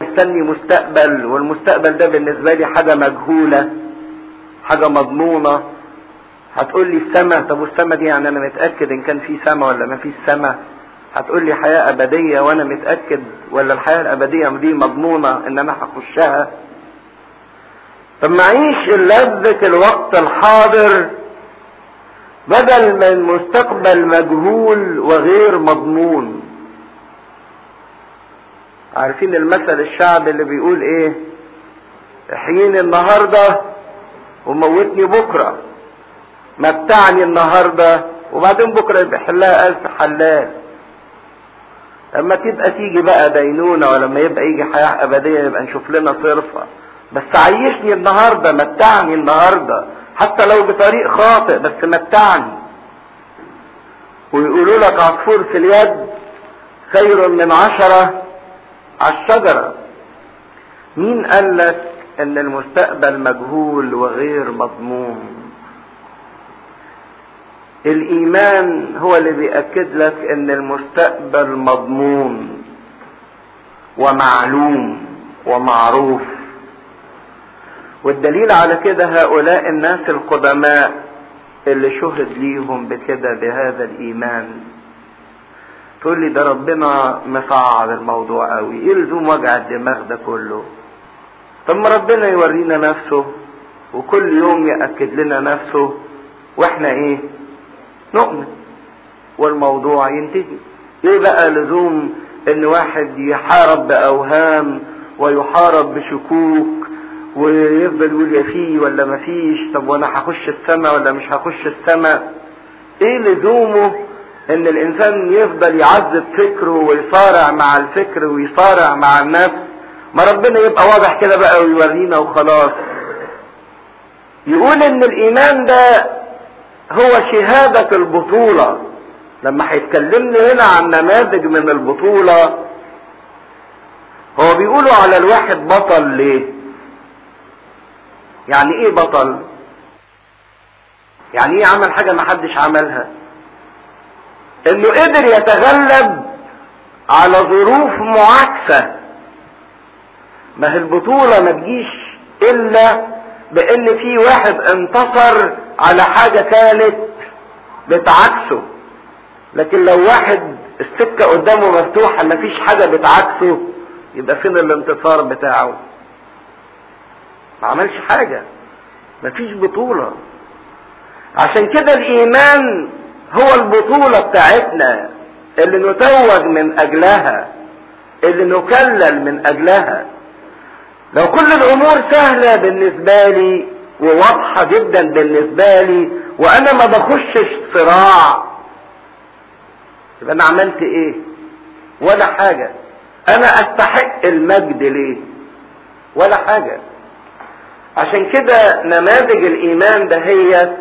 مستني مستقبل والمستقبل ده بالنسبة لي حاجة مجهولة حاجة مضمونة هتقول لي السماء طب والسماء دي يعني انا متأكد ان كان في سماء ولا ما فيش سماء هتقول لي حياة ابدية وانا متأكد ولا الحياة الابدية دي مضمونة ان انا هخشها طب معيش لذة الوقت الحاضر بدل من مستقبل مجهول وغير مضمون عارفين المثل الشعبي اللي بيقول ايه احييني النهاردة وموتني بكرة متعني النهاردة وبعدين بكرة يبقى حلها ألف حلال لما تبقى تيجي بقى دينونة ولما يبقى يجي حياة أبدية يبقى نشوف لنا صرفة بس عيشني النهاردة متعني النهاردة حتى لو بطريق خاطئ بس متعني ويقولوا لك عصفور في اليد خير من عشرة على الشجرة مين قال لك ان المستقبل مجهول وغير مضمون الايمان هو اللي بيأكد لك ان المستقبل مضمون ومعلوم ومعروف والدليل على كده هؤلاء الناس القدماء اللي شهد ليهم بكده بهذا الايمان تقول لي ده ربنا مصعب الموضوع قوي ايه لزوم وجع الدماغ ده كله طب ما ربنا يورينا نفسه وكل يوم يأكد لنا نفسه واحنا ايه نؤمن والموضوع ينتهي ايه بقى لزوم ان واحد يحارب باوهام ويحارب بشكوك ويفضل يقول يا فيه ولا ما فيش طب وانا هخش السماء ولا مش هخش السماء ايه لزومه ان الانسان يفضل يعذب فكره ويصارع مع الفكر ويصارع مع النفس ما ربنا يبقى واضح كده بقى ويورينا وخلاص يقول ان الايمان ده هو شهادة البطولة لما هيتكلمني هنا عن نماذج من البطولة هو بيقولوا على الواحد بطل ليه يعني ايه بطل يعني ايه عمل حاجة ما حدش عملها انه قدر يتغلب على ظروف معاكسة ما هي البطولة ما تجيش الا بان في واحد انتصر على حاجة كانت بتعكسه لكن لو واحد السكة قدامه مفتوحة ما فيش حاجة بتعكسه يبقى فين الانتصار بتاعه ما عملش حاجة ما فيش بطولة عشان كده الايمان هو البطولة بتاعتنا اللي نتوج من اجلها اللي نكلل من اجلها لو كل الامور سهلة بالنسبة لي وواضحة جدا بالنسبة لي وانا ما بخشش صراع يبقى انا عملت ايه ولا حاجة انا استحق المجد ليه ولا حاجة عشان كده نماذج الايمان دهيت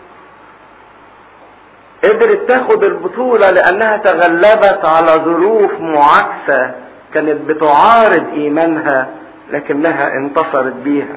قدرت تاخد البطولة لانها تغلبت على ظروف معاكسة كانت بتعارض ايمانها لكنها انتصرت بيها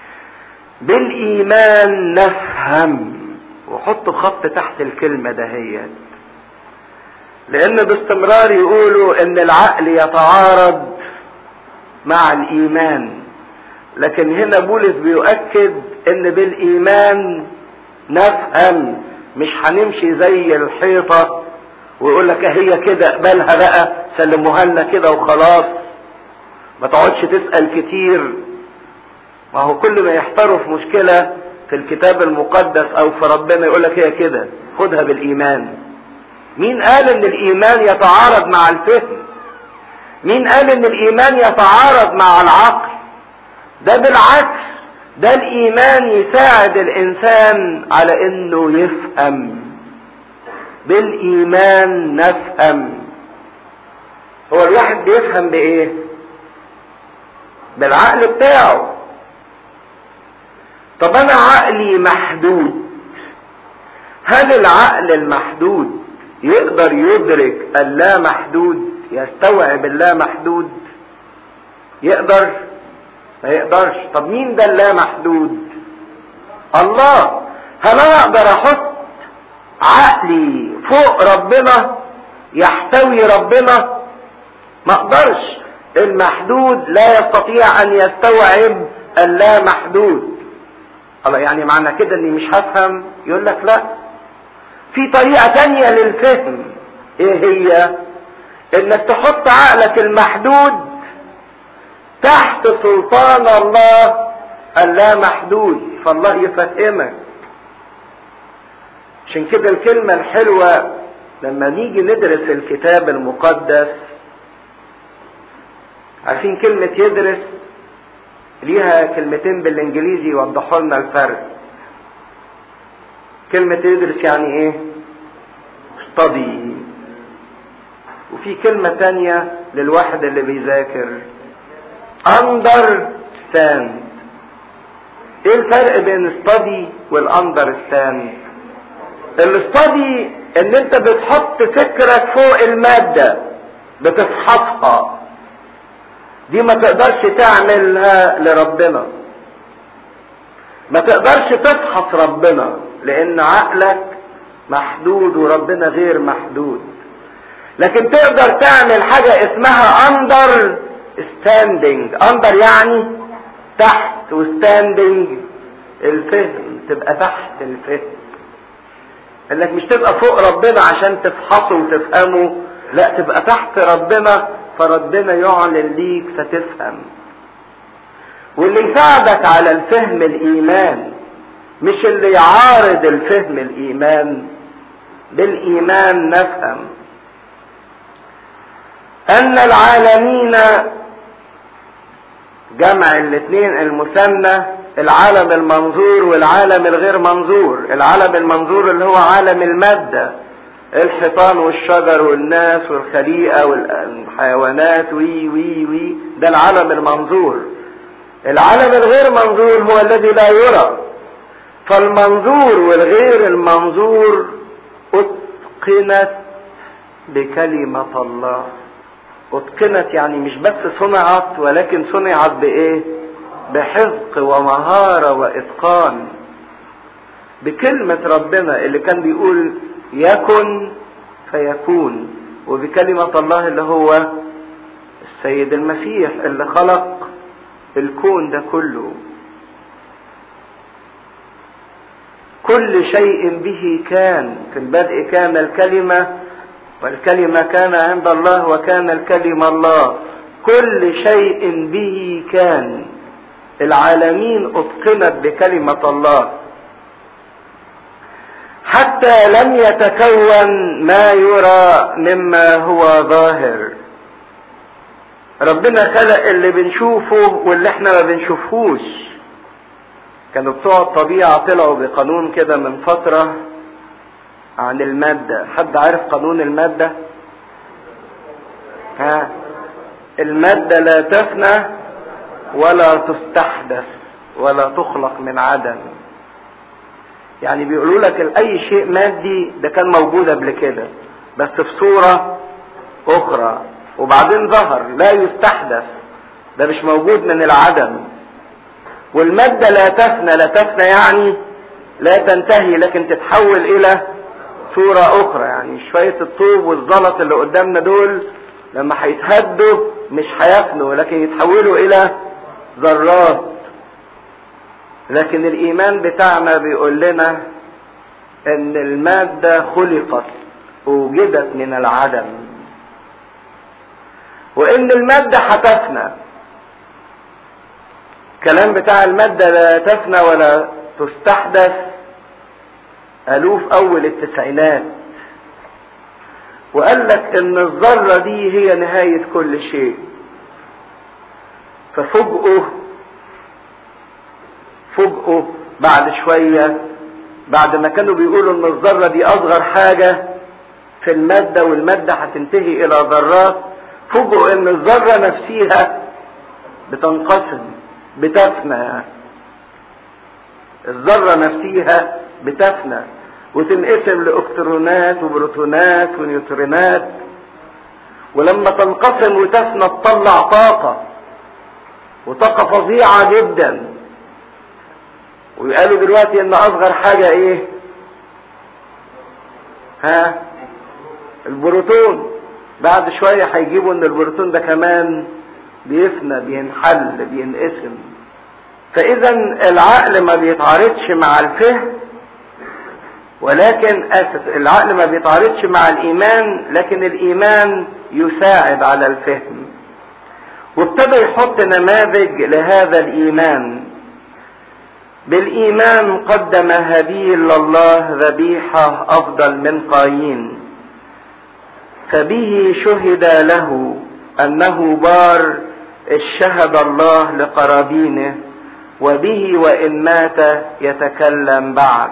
بالايمان نفهم وحطوا خط تحت الكلمة دهيت لان باستمرار يقولوا ان العقل يتعارض مع الايمان لكن هنا بولس بيؤكد ان بالايمان نفهم مش هنمشي زي الحيطة ويقول لك هي كده اقبلها بقى سلموها لنا كده وخلاص ما تقعدش تسأل كتير ما هو كل ما يحتاروا في مشكلة في الكتاب المقدس او في ربنا يقول لك هي كده خدها بالايمان مين قال ان الايمان يتعارض مع الفهم مين قال ان الايمان يتعارض مع العقل ده بالعكس ده الايمان يساعد الانسان على انه يفهم بالايمان نفهم هو الواحد بيفهم بايه بالعقل بتاعه طب انا عقلي محدود هل العقل المحدود يقدر يدرك اللا محدود يستوعب اللا محدود يقدر ما يقدرش طب مين ده اللا محدود الله هل انا اقدر احط عقلي فوق ربنا يحتوي ربنا ما اقدرش المحدود لا يستطيع ان يستوعب اللا محدود الله يعني معنى كده اني مش هفهم يقول لك لا في طريقة تانية للفهم ايه هي انك تحط عقلك المحدود تحت سلطان الله اللا محدود فالله يفهمك عشان كده الكلمة الحلوة لما نيجي ندرس الكتاب المقدس عارفين كلمة يدرس ليها كلمتين بالانجليزي يوضحوا لنا الفرق كلمة يدرس يعني ايه study وفي كلمة تانية للواحد اللي بيذاكر understand ايه الفرق بين study والاندرستاند الاستادي ان انت بتحط فكرك فوق المادة بتفحصها دي ما تقدرش تعملها لربنا ما تقدرش تفحص ربنا لان عقلك محدود وربنا غير محدود لكن تقدر تعمل حاجة اسمها اندر ستاندنج اندر يعني تحت وستاندنج الفهم تبقى تحت الفهم انك مش تبقى فوق ربنا عشان تفحصه وتفهمه لا تبقى تحت ربنا فربنا يعلن ليك فتفهم واللي يساعدك على الفهم الايمان مش اللي يعارض الفهم الايمان بالايمان نفهم ان العالمين جمع الاثنين المثنى العالم المنظور والعالم الغير منظور العالم المنظور اللي هو عالم المادة الحيطان والشجر والناس والخليقة والحيوانات وي وي وي ده العالم المنظور العالم الغير منظور هو الذي لا يرى فالمنظور والغير المنظور اتقنت بكلمة الله اتقنت يعني مش بس صنعت ولكن صنعت بايه بحذق ومهارة واتقان بكلمة ربنا اللي كان بيقول يكن فيكون وبكلمة الله اللي هو السيد المسيح اللي خلق الكون ده كله كل شيء به كان في البدء كان الكلمة والكلمة كان عند الله وكان الكلمة الله كل شيء به كان العالمين اتقنت بكلمة الله حتى لم يتكون ما يرى مما هو ظاهر ربنا خلق اللي بنشوفه واللي احنا ما بنشوفهوش كانوا بتوع الطبيعة طلعوا بقانون كده من فترة عن المادة حد عارف قانون المادة ها المادة لا تفنى ولا تستحدث ولا تخلق من عدم يعني بيقولوا لك اي شيء مادي ده كان موجود قبل كده بس في صورة اخرى وبعدين ظهر لا يستحدث ده مش موجود من العدم والمادة لا تفنى لا تفنى يعني لا تنتهي لكن تتحول الى صورة اخرى يعني شوية الطوب والزلط اللي قدامنا دول لما هيتهدوا مش هيفنوا لكن يتحولوا الى ذرات لكن الايمان بتاعنا بيقول لنا ان المادة خلقت اوجدت من العدم وان المادة هتفنى الكلام بتاع المادة لا تفنى ولا تستحدث ألوف أول التسعينات وقال لك إن الذرة دي هي نهاية كل شيء ففجأه فجأه بعد شوية بعد ما كانوا بيقولوا إن الذرة دي أصغر حاجة في المادة والمادة هتنتهي إلى ذرات فوجئوا إن الذرة نفسها بتنقسم بتفنى يعني الذرة نفسها بتفنى وتنقسم لإلكترونات وبروتونات ونيوترونات ولما تنقسم وتفنى تطلع طاقة وطاقة فظيعة جدا ويقالوا دلوقتي ان اصغر حاجة ايه ها البروتون بعد شوية هيجيبوا ان البروتون ده كمان بيفنى بينحل بينقسم فاذا العقل ما بيتعارضش مع الفهم ولكن اسف العقل ما بيتعارضش مع الايمان لكن الايمان يساعد على الفهم وابتدى يحط نماذج لهذا الايمان بالايمان قدم هابيل لله ذبيحه افضل من قايين فبه شهد له انه بار اشهد الله لقرابينه وبه وان مات يتكلم بعد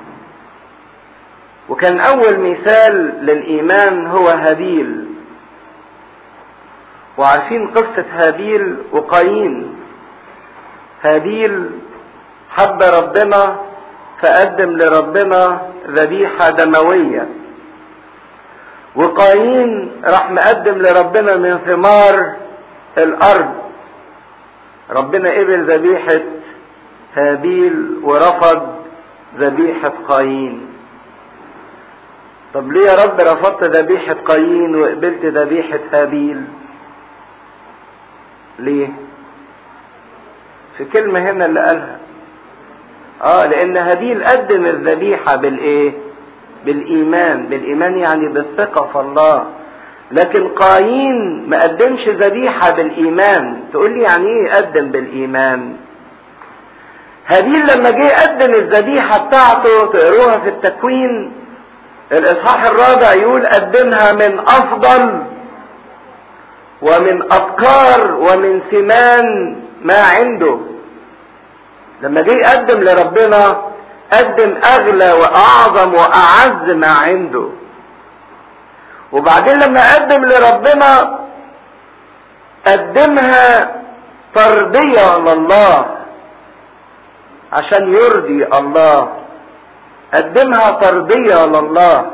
وكان اول مثال للايمان هو هابيل وعارفين قصة هابيل وقايين هابيل حب ربنا فقدم لربنا ذبيحة دموية وقايين راح مقدم لربنا من ثمار الارض ربنا قبل ذبيحة هابيل ورفض ذبيحة قايين طب ليه يا رب رفضت ذبيحة قايين وقبلت ذبيحة هابيل ليه في كلمة هنا اللي قالها اه لان هابيل قدم الذبيحة بالايه بالايمان بالايمان يعني بالثقة في الله لكن قايين ما قدمش ذبيحة بالايمان تقول لي يعني ايه قدم بالايمان هابيل لما جه يقدم الذبيحة بتاعته تقروها في التكوين الاصحاح الرابع يقول قدمها من افضل ومن ابكار ومن ثمان ما عنده لما جه يقدم لربنا قدم اغلى واعظم واعز ما عنده وبعدين لما قدم لربنا قدمها ترضية لله عشان يرضي الله قدمها ترضية لله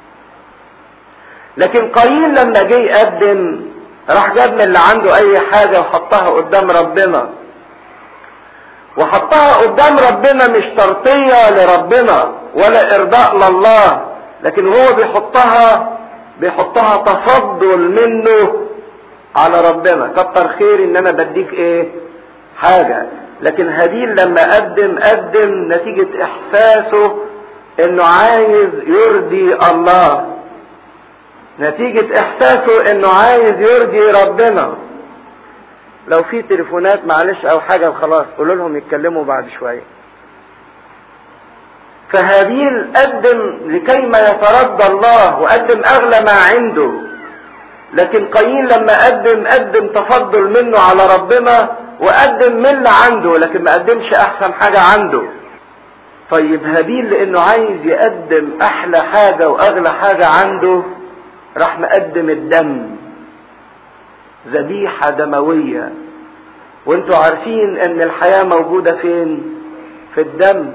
لكن قايين لما جه يقدم راح جاب من اللي عنده اي حاجة وحطها قدام ربنا وحطها قدام ربنا مش ترطية لربنا ولا ارضاء لله لكن هو بيحطها بيحطها تفضل منه على ربنا كتر خير ان انا بديك ايه حاجة لكن هابيل لما قدم قدم نتيجة احساسه انه عايز يرضي الله نتيجة احساسه انه عايز يرضي ربنا لو في تليفونات معلش او حاجة خلاص قولوا لهم يتكلموا بعد شوية فهابيل قدم لكي ما يترضى الله وقدم اغلى ما عنده لكن قايين لما قدم قدم تفضل منه على ربنا وقدم من اللي عنده لكن ما قدمش احسن حاجة عنده طيب هابيل لانه عايز يقدم احلى حاجة واغلى حاجة عنده راح مقدم الدم ذبيحة دموية وانتوا عارفين ان الحياة موجودة فين في الدم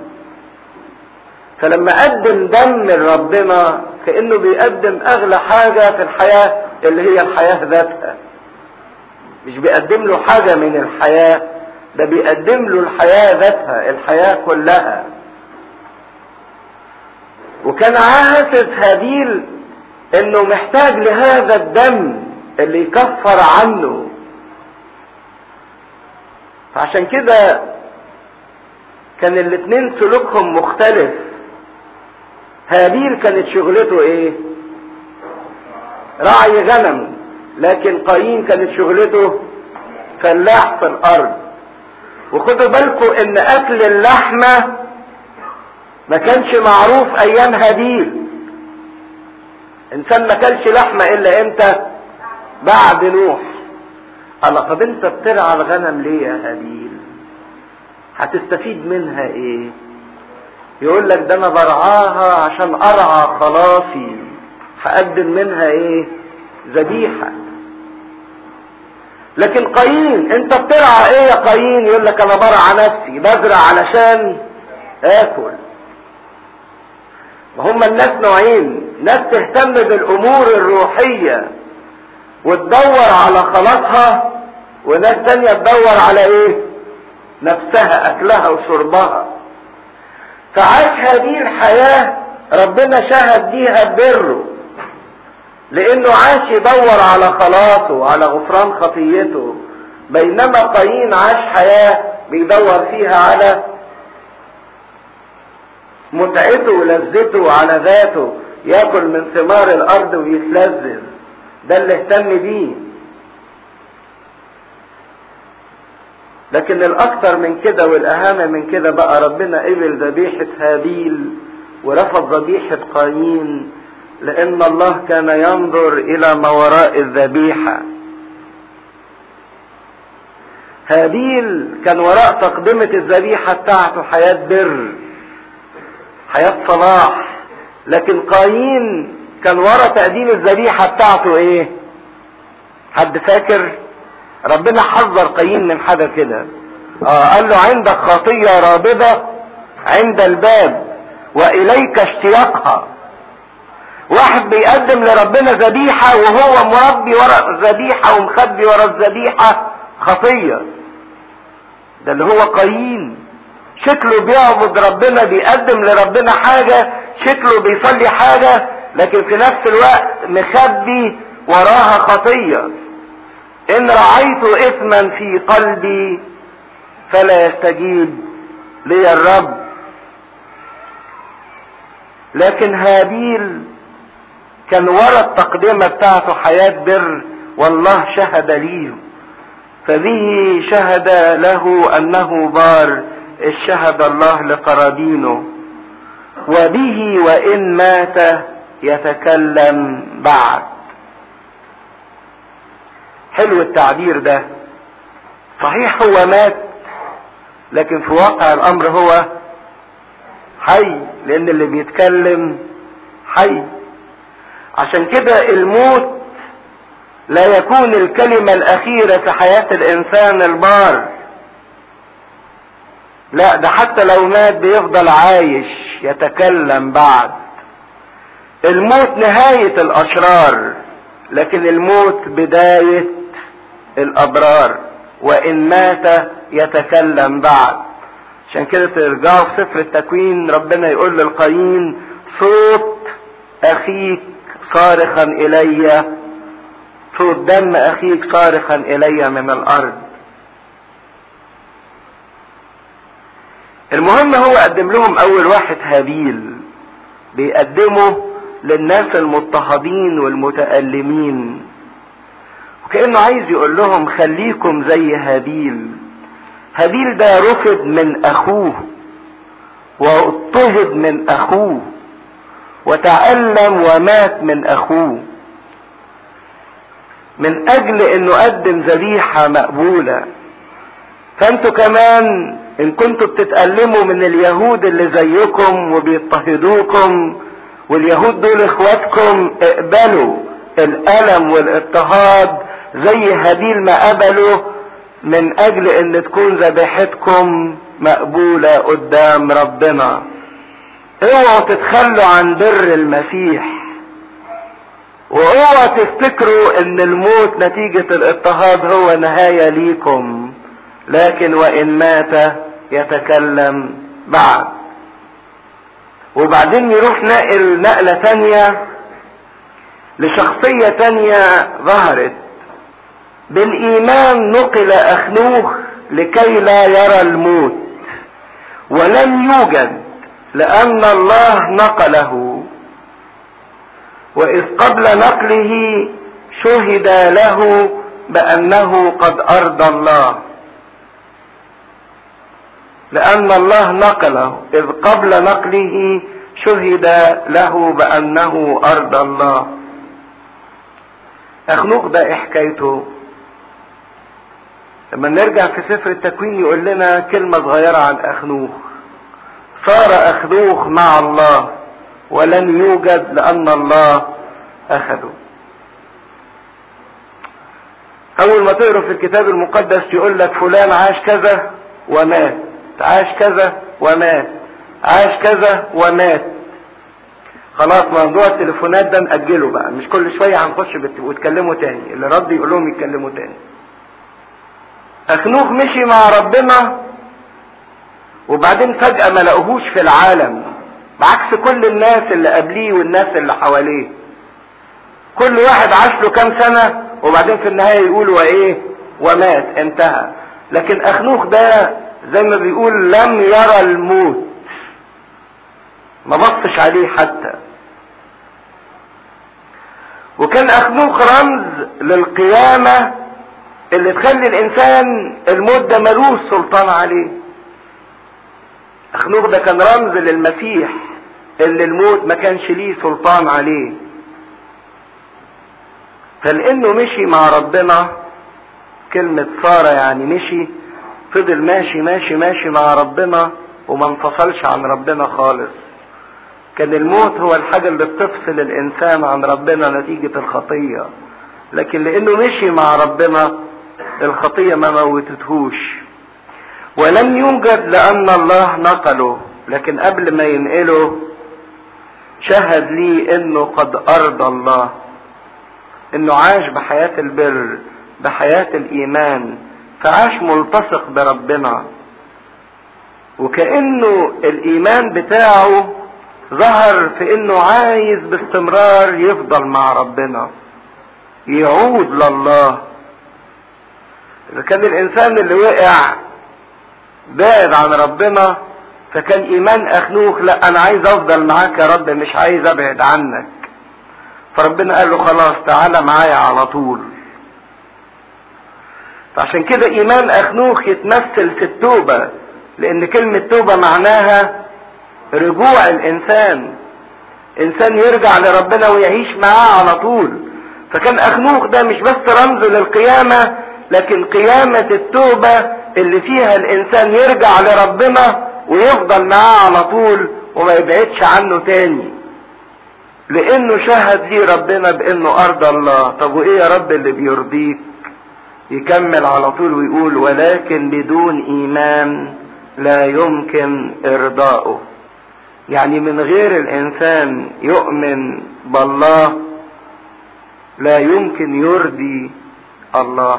فلما قدم دم لربنا كأنه بيقدم اغلى حاجة في الحياة اللي هي الحياة ذاتها مش بيقدم له حاجة من الحياة ده بيقدم له الحياة ذاتها الحياة كلها وكان عاهد هابيل انه محتاج لهذا الدم اللي يكفر عنه فعشان كده كان الاتنين سلوكهم مختلف هابيل كانت شغلته ايه راعي غنم لكن قايين كانت شغلته فلاح في الارض وخدوا بالكم ان اكل اللحمه ما كانش معروف ايام هابيل انسان ما كلش لحمه الا امتى بعد نوح قال طب انت بترعى الغنم ليه يا هابيل هتستفيد منها ايه يقول لك ده انا برعاها عشان ارعى خلاصي هقدم منها ايه ذبيحة لكن قايين انت بترعى ايه يا قايين يقول لك انا برعى نفسي بزرع علشان اكل ما هم الناس نوعين ناس تهتم بالامور الروحية وتدور على خلاصها وناس تانية تدور على ايه نفسها اكلها وشربها فعاش هذه الحياة ربنا شهد بيها بره لانه عاش يدور على خلاصه على غفران خطيته بينما قايين عاش حياة بيدور فيها على متعته ولذته وعلى ذاته ياكل من ثمار الارض ويتلذذ ده اللي اهتم بيه لكن الاكثر من كده والاهم من كده بقى ربنا قبل ذبيحة هابيل ورفض ذبيحة قايين لان الله كان ينظر الى ما وراء الذبيحة هابيل كان وراء تقدمة الذبيحة بتاعته حياة بر حياة صلاح لكن قايين كان ورا تقديم الذبيحة بتاعته ايه حد فاكر ربنا حذر قايين من حاجة كده اه قال له عندك خطية رابضة عند الباب واليك اشتياقها واحد بيقدم لربنا ذبيحة وهو مربي ورا الذبيحة ومخبي ورا الذبيحة خطية ده اللي هو قايين شكله بيعبد ربنا بيقدم لربنا حاجة شكله بيصلي حاجة لكن في نفس الوقت مخبي وراها خطية ان رعيت اثما في قلبي فلا يستجيب لي الرب لكن هابيل كان ورا التقدمة بتاعته حياة بر والله شهد ليه فبه شهد له انه بار شهد الله لقرابينه وبه وان مات يتكلم بعد حلو التعبير ده صحيح هو مات لكن في واقع الامر هو حي لان اللي بيتكلم حي عشان كده الموت لا يكون الكلمة الاخيرة في حياة الانسان البار لا ده حتى لو مات بيفضل عايش يتكلم بعد الموت نهاية الاشرار لكن الموت بداية الابرار وان مات يتكلم بعد عشان كده ترجعوا في سفر التكوين ربنا يقول للقايين صوت اخيك صارخا الي صوت دم اخيك صارخا الي من الارض المهم هو قدم لهم اول واحد هابيل بيقدمه للناس المضطهدين والمتألمين وكأنه عايز يقول لهم خليكم زي هابيل هابيل ده رفض من اخوه واضطهد من اخوه وتألم ومات من اخوه من اجل انه قدم ذبيحة مقبولة فانتوا كمان ان كنتوا بتتألموا من اليهود اللي زيكم وبيضطهدوكم واليهود دول اخواتكم اقبلوا الالم والاضطهاد زي هابيل ما قبلوا من اجل ان تكون ذبيحتكم مقبولة قدام ربنا اوعوا تتخلوا عن بر المسيح واوعوا تفتكروا ان الموت نتيجة الاضطهاد هو نهاية ليكم لكن وان مات يتكلم بعد وبعدين يروح نقل نقلة تانية لشخصية تانية ظهرت بالايمان نقل اخنوخ لكي لا يرى الموت ولم يوجد لان الله نقله واذ قبل نقله شهد له بانه قد ارضى الله لان الله نقله اذ قبل نقله شهد له بانه ارضى الله اخنوخ ده ايه حكايته لما نرجع في سفر التكوين يقول لنا كلمة صغيرة عن أخنوخ صار أخنوخ مع الله ولم يوجد لأن الله أخذه أول ما تقرأ في الكتاب المقدس يقول لك فلان عاش كذا ومات عاش كذا ومات عاش كذا ومات خلاص موضوع التليفونات ده نأجله بقى مش كل شوية هنخش وتكلموا تاني اللي رد يقول لهم يتكلموا تاني اخنوخ مشي مع ربنا وبعدين فجأة ما لقوهوش في العالم بعكس كل الناس اللي قبليه والناس اللي حواليه كل واحد عاش له كام سنة وبعدين في النهاية يقول وايه ومات انتهى لكن اخنوخ ده زي ما بيقول لم يرى الموت ما بصش عليه حتى وكان اخنوخ رمز للقيامة اللي تخلي الانسان الموت ده ملوش سلطان عليه اخنوخ ده كان رمز للمسيح اللي الموت ما كانش ليه سلطان عليه فلانه مشي مع ربنا كلمة سارة يعني مشي فضل ماشي ماشي ماشي مع ربنا وما انفصلش عن ربنا خالص كان الموت هو الحاجة اللي بتفصل الإنسان عن ربنا نتيجة الخطية لكن لأنه مشي مع ربنا الخطية ما موتتهوش ولم يوجد لأن الله نقله لكن قبل ما ينقله شهد لي انه قد ارضى الله انه عاش بحياة البر بحياة الايمان فعاش ملتصق بربنا وكأنه الايمان بتاعه ظهر في انه عايز باستمرار يفضل مع ربنا يعود لله اذا كان الانسان اللي وقع بعد عن ربنا فكان ايمان اخنوخ لا انا عايز افضل معاك يا رب مش عايز ابعد عنك فربنا قال له خلاص تعالى معايا على طول فعشان كده ايمان اخنوخ يتمثل في التوبة لان كلمة توبة معناها رجوع الانسان انسان يرجع لربنا ويعيش معاه على طول فكان اخنوخ ده مش بس رمز للقيامة لكن قيامة التوبة اللي فيها الانسان يرجع لربنا ويفضل معاه على طول وما يبعدش عنه تاني لانه شهد لي ربنا بانه ارضى الله طب وايه يا رب اللي بيرضيك يكمل على طول ويقول ولكن بدون ايمان لا يمكن ارضاؤه يعني من غير الانسان يؤمن بالله لا يمكن يرضي الله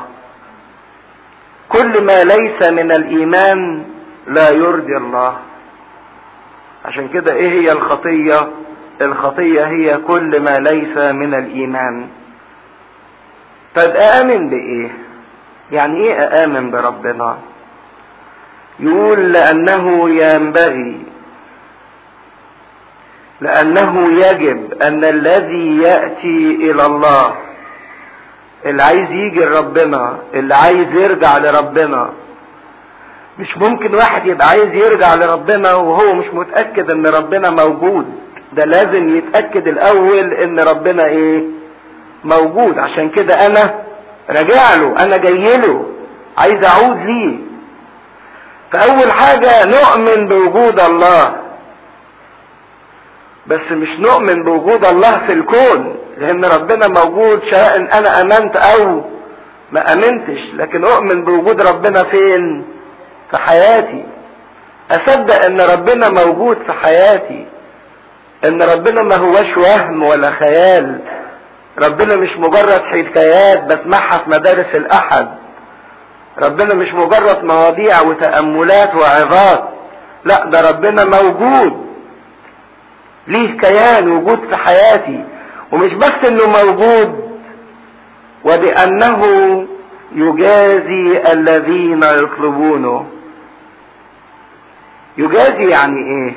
كل ما ليس من الايمان لا يرضي الله عشان كده ايه هي الخطية الخطية هي كل ما ليس من الايمان طب اامن بايه يعني ايه اامن بربنا يقول لانه ينبغي لانه يجب ان الذي ياتي الى الله اللي عايز يجي لربنا اللي عايز يرجع لربنا مش ممكن واحد يبقى عايز يرجع لربنا وهو مش متأكد ان ربنا موجود ده لازم يتأكد الاول ان ربنا ايه موجود عشان كده انا راجع له انا جاي له عايز اعود ليه فاول حاجة نؤمن بوجود الله بس مش نؤمن بوجود الله في الكون لان ربنا موجود سواء انا امنت او ما امنتش لكن اؤمن بوجود ربنا فين في حياتي اصدق ان ربنا موجود في حياتي ان ربنا ما هوش وهم ولا خيال ربنا مش مجرد حكايات بسمعها في مدارس الاحد ربنا مش مجرد مواضيع وتأملات وعظات لا ده ربنا موجود ليه كيان وجود في حياتي ومش بس انه موجود وبانه يجازي الذين يطلبونه يجازي يعني ايه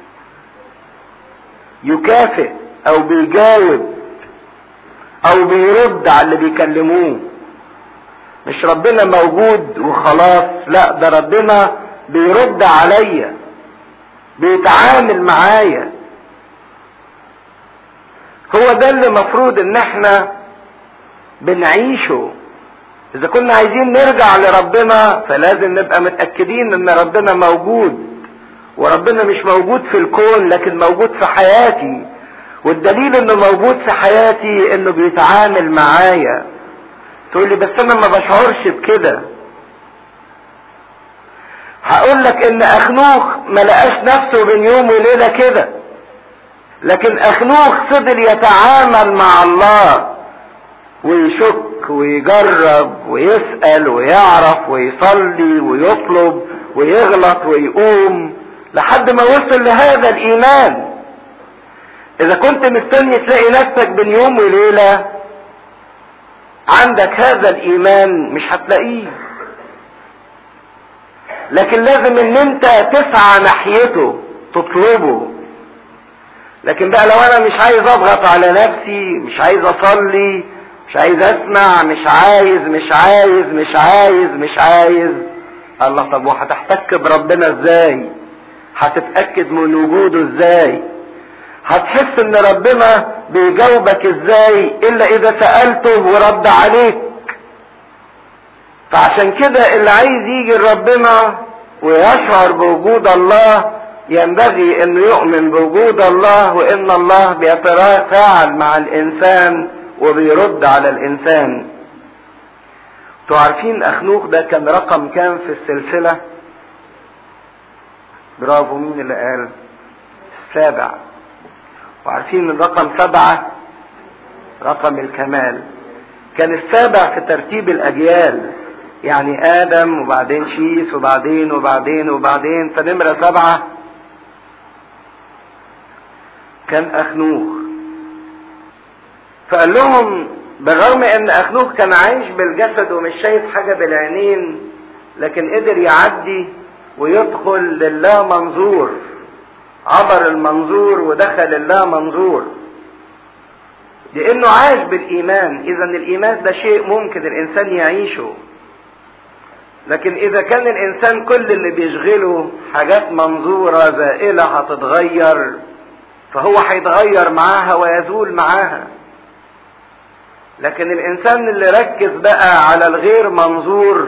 يكافئ او بيجاوب او بيرد على اللي بيكلموه مش ربنا موجود وخلاص لا ده ربنا بيرد عليا بيتعامل معايا هو ده اللي مفروض ان احنا بنعيشه اذا كنا عايزين نرجع لربنا فلازم نبقى متأكدين ان ربنا موجود وربنا مش موجود في الكون لكن موجود في حياتي والدليل انه موجود في حياتي انه بيتعامل معايا تقول لي بس انا ما بشعرش بكده هقول لك ان اخنوخ ما لقاش نفسه بين يوم وليله كده لكن اخنوخ فضل يتعامل مع الله ويشك ويجرب ويسأل ويعرف ويصلي ويطلب ويغلط ويقوم لحد ما وصل لهذا الايمان اذا كنت مستني تلاقي نفسك بين يوم وليلة عندك هذا الايمان مش هتلاقيه لكن لازم ان انت تسعى ناحيته تطلبه لكن بقى لو انا مش عايز اضغط على نفسي مش عايز اصلي مش عايز اسمع مش عايز مش عايز مش عايز مش عايز الله طب وهتحتك بربنا ازاي هتتاكد من وجوده ازاي هتحس ان ربنا بيجاوبك ازاي الا اذا سالته ورد عليك فعشان كده اللي عايز يجي لربنا ويشعر بوجود الله ينبغي انه يؤمن بوجود الله وان الله بيتفاعل مع الانسان وبيرد على الانسان انتوا عارفين اخنوخ ده كان رقم كام في السلسلة برافو مين اللي قال السابع وعارفين الرقم سبعة رقم الكمال كان السابع في ترتيب الاجيال يعني ادم وبعدين شيس وبعدين وبعدين وبعدين فنمرة سبعة كان اخنوخ فقال لهم بالرغم ان اخنوخ كان عايش بالجسد ومش شايف حاجة بالعينين لكن قدر يعدي ويدخل لله منظور عبر المنظور ودخل الله منظور لانه عاش بالايمان اذا الايمان ده شيء ممكن الانسان يعيشه لكن اذا كان الانسان كل اللي بيشغله حاجات منظورة زائلة هتتغير فهو هيتغير معاها ويزول معاها لكن الانسان اللي ركز بقى على الغير منظور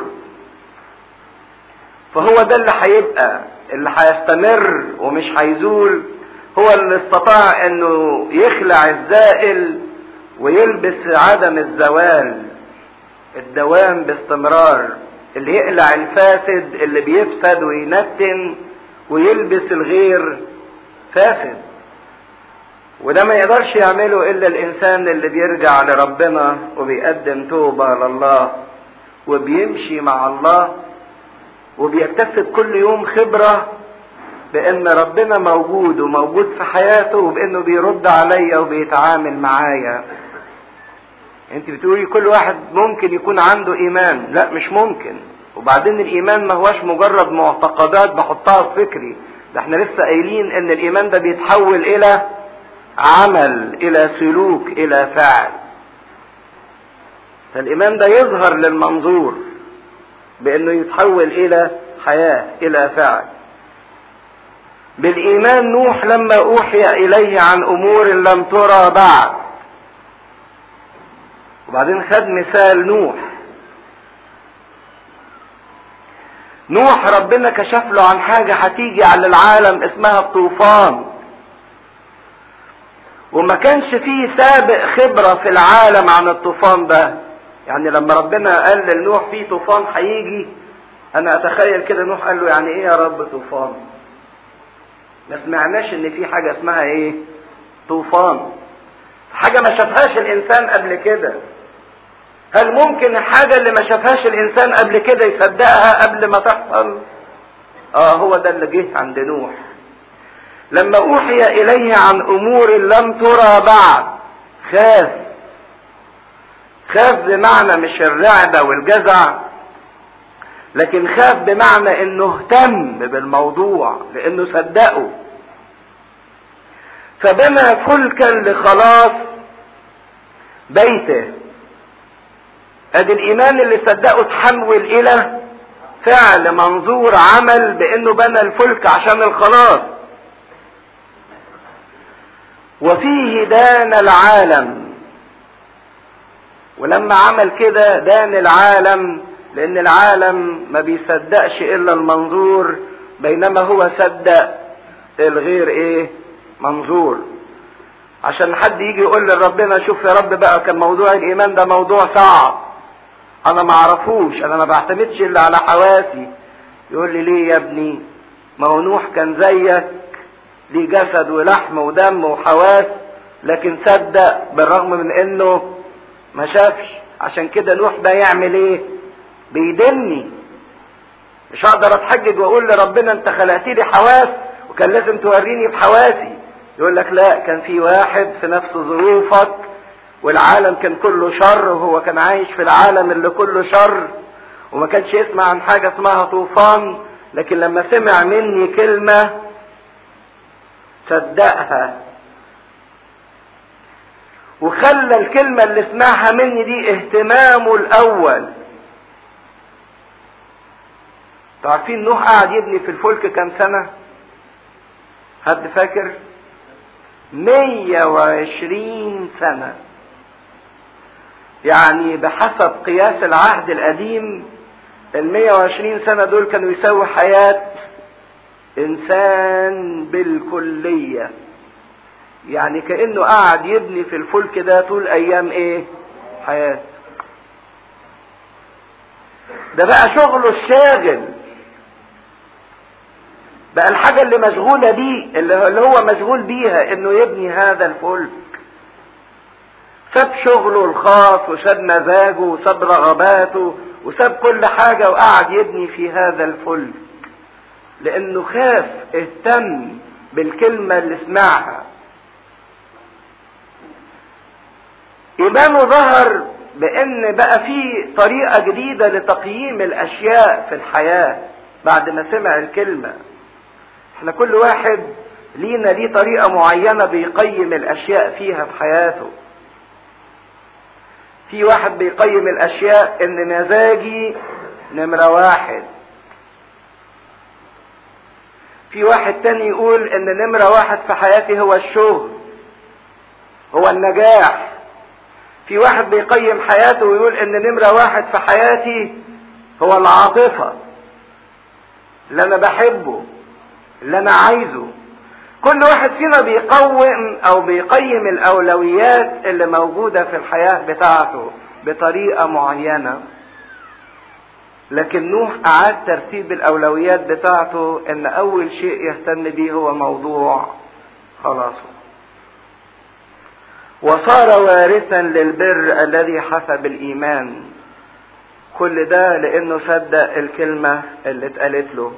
فهو ده اللي هيبقى اللي هيستمر ومش هيزول هو اللي استطاع انه يخلع الزائل ويلبس عدم الزوال الدوام باستمرار اللي يقلع الفاسد اللي بيفسد وينتن ويلبس الغير فاسد وده ما يقدرش يعمله الا الانسان اللي بيرجع لربنا وبيقدم توبة لله وبيمشي مع الله وبيكتسب كل يوم خبرة بان ربنا موجود وموجود في حياته وبانه بيرد عليا وبيتعامل معايا انت بتقولي كل واحد ممكن يكون عنده ايمان لا مش ممكن وبعدين الايمان ما هوش مجرد معتقدات بحطها في فكري ده احنا لسه قايلين ان الايمان ده بيتحول الى عمل الى سلوك الى فعل فالايمان ده يظهر للمنظور بانه يتحول الى حياة الى فعل بالايمان نوح لما اوحي اليه عن امور لم ترى بعد وبعدين خد مثال نوح نوح ربنا كشف له عن حاجة هتيجي على العالم اسمها الطوفان وما كانش فيه سابق خبرة في العالم عن الطوفان ده يعني لما ربنا قال لنوح في طوفان هيجي انا اتخيل كده نوح قال له يعني ايه يا رب طوفان ما سمعناش ان في حاجة اسمها ايه طوفان حاجة ما شافهاش الانسان قبل كده هل ممكن الحاجة اللي ما شافهاش الانسان قبل كده يصدقها قبل ما تحصل اه هو ده اللي جه عند نوح لما اوحي اليه عن امور لم ترى بعد خاف خاف بمعنى مش الرعبة والجزع لكن خاف بمعنى انه اهتم بالموضوع لانه صدقه فبنى فلكا لخلاص بيته ادي الايمان اللي صدقه تحول الى فعل منظور عمل بانه بنى الفلك عشان الخلاص وفيه دان العالم ولما عمل كده دان العالم لان العالم ما بيصدقش الا المنظور بينما هو صدق الغير ايه منظور عشان حد يجي يقول لربنا شوف يا رب بقى كان موضوع الايمان ده موضوع صعب انا ما اعرفوش انا ما بعتمدش الا على حواسي يقول لي ليه يا ابني ما هو نوح كان زيك ليه جسد ولحم ودم وحواس لكن صدق بالرغم من انه ما شافش عشان كده نوح ده يعمل ايه بيدني مش هقدر اتحجج واقول لربنا انت خلقت لي حواس وكان لازم توريني بحواسي يقول لك لا كان في واحد في نفس ظروفك والعالم كان كله شر وهو كان عايش في العالم اللي كله شر وما كانش يسمع عن حاجة اسمها طوفان لكن لما سمع مني كلمة صدقها وخلى الكلمة اللي سمعها مني دي اهتمامه الأول عارفين نوح قعد يبني في الفلك كام سنة؟ حد فاكر؟ 120 سنة يعني بحسب قياس العهد القديم ال 120 سنة دول كانوا يساوي حياة إنسان بالكلية يعني كأنه قاعد يبني في الفلك ده طول أيام إيه؟ حياته ده بقى شغله الشاغل بقى الحاجة اللي مشغولة بيه اللي هو مشغول بيها انه يبني هذا الفلك ساب شغله الخاص وساب مزاجه وساب رغباته وساب كل حاجة وقعد يبني في هذا الفلك لانه خاف اهتم بالكلمة اللي سمعها ايمانه ظهر بان بقى في طريقة جديدة لتقييم الاشياء في الحياة بعد ما سمع الكلمة احنا كل واحد لينا ليه طريقة معينة بيقيم الاشياء فيها في حياته في واحد بيقيم الاشياء ان مزاجي نمرة واحد في واحد تاني يقول ان نمرة واحد في حياتي هو الشغل هو النجاح في واحد بيقيم حياته ويقول ان نمرة واحد في حياتي هو العاطفة اللي انا بحبه اللي انا عايزه كل واحد فينا بيقوم او بيقيم الاولويات اللي موجودة في الحياة بتاعته بطريقة معينة لكن نوح اعاد ترتيب الاولويات بتاعته ان اول شيء يهتم بيه هو موضوع خلاصه وصار وارثا للبر الذي حسب الايمان كل ده لانه صدق الكلمة اللي اتقالت له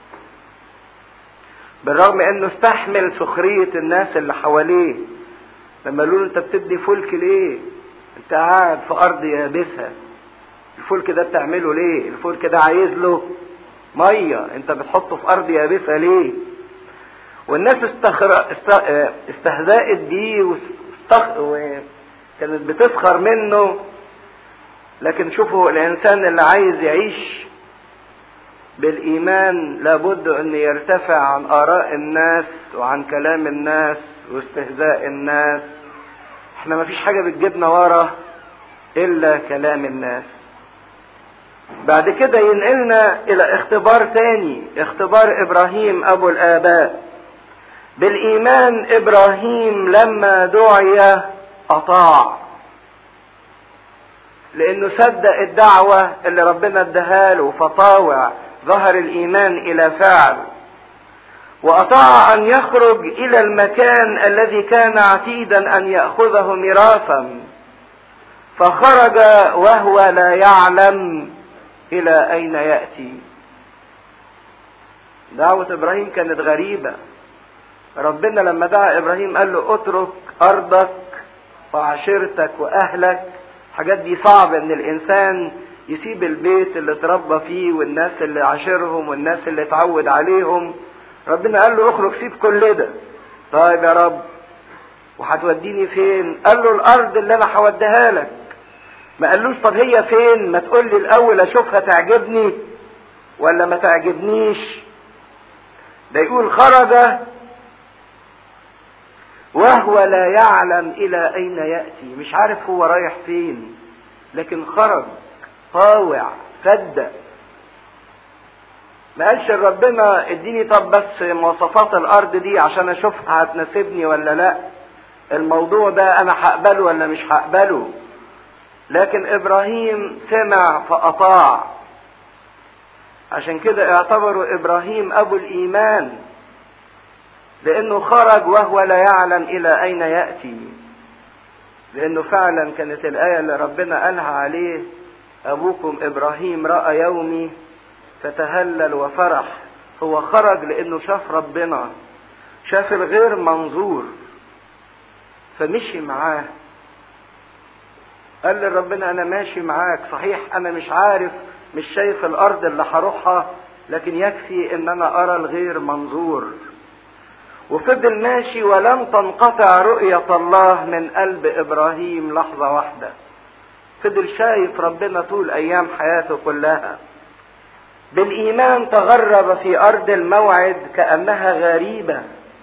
بالرغم انه استحمل سخرية الناس اللي حواليه لما قالوا له انت بتبني فلك ليه انت قاعد في ارض يابسة الفلك ده بتعمله ليه الفلك ده عايز له مية انت بتحطه في ارض يابسة ليه والناس استخر... است... استهزأت بيه واستخ... وكانت بتسخر منه لكن شوفوا الانسان اللي عايز يعيش بالايمان لابد ان يرتفع عن اراء الناس وعن كلام الناس واستهزاء الناس احنا مفيش حاجه بتجيبنا ورا الا كلام الناس بعد كده ينقلنا الى اختبار تاني اختبار ابراهيم ابو الاباء بالايمان ابراهيم لما دعي اطاع لانه صدق الدعوه اللي ربنا اداها له فطاوع ظهر الايمان الى فعل واطاع ان يخرج الى المكان الذي كان عتيدا ان ياخذه ميراثا فخرج وهو لا يعلم الى اين ياتي دعوه ابراهيم كانت غريبه ربنا لما دعا ابراهيم قال له اترك ارضك وعشيرتك واهلك الحاجات دي صعب ان الانسان يسيب البيت اللي اتربى فيه والناس اللي عاشرهم والناس اللي اتعود عليهم ربنا قال له اخرج سيب كل ده طيب يا رب وهتوديني فين قال له الارض اللي انا هوديها لك ما قالوش طب هي فين ما تقول لي الاول اشوفها تعجبني ولا ما تعجبنيش ده يقول خرج وهو لا يعلم الى اين ياتي مش عارف هو رايح فين لكن خرج طاوع صدق ما قالش ربنا اديني طب بس مواصفات الارض دي عشان اشوفها هتناسبني ولا لا الموضوع ده انا هقبله ولا مش هقبله لكن ابراهيم سمع فاطاع عشان كده اعتبروا ابراهيم ابو الايمان لانه خرج وهو لا يعلم الى اين ياتي لانه فعلا كانت الايه اللي ربنا قالها عليه ابوكم ابراهيم راى يومي فتهلل وفرح هو خرج لانه شاف ربنا شاف الغير منظور فمشي معاه قال لربنا انا ماشي معاك صحيح انا مش عارف مش شايف الارض اللي هروحها لكن يكفي ان انا ارى الغير منظور وفضل ماشي ولم تنقطع رؤية الله من قلب ابراهيم لحظة واحدة فضل شايف ربنا طول ايام حياته كلها بالايمان تغرب في ارض الموعد كانها غريبة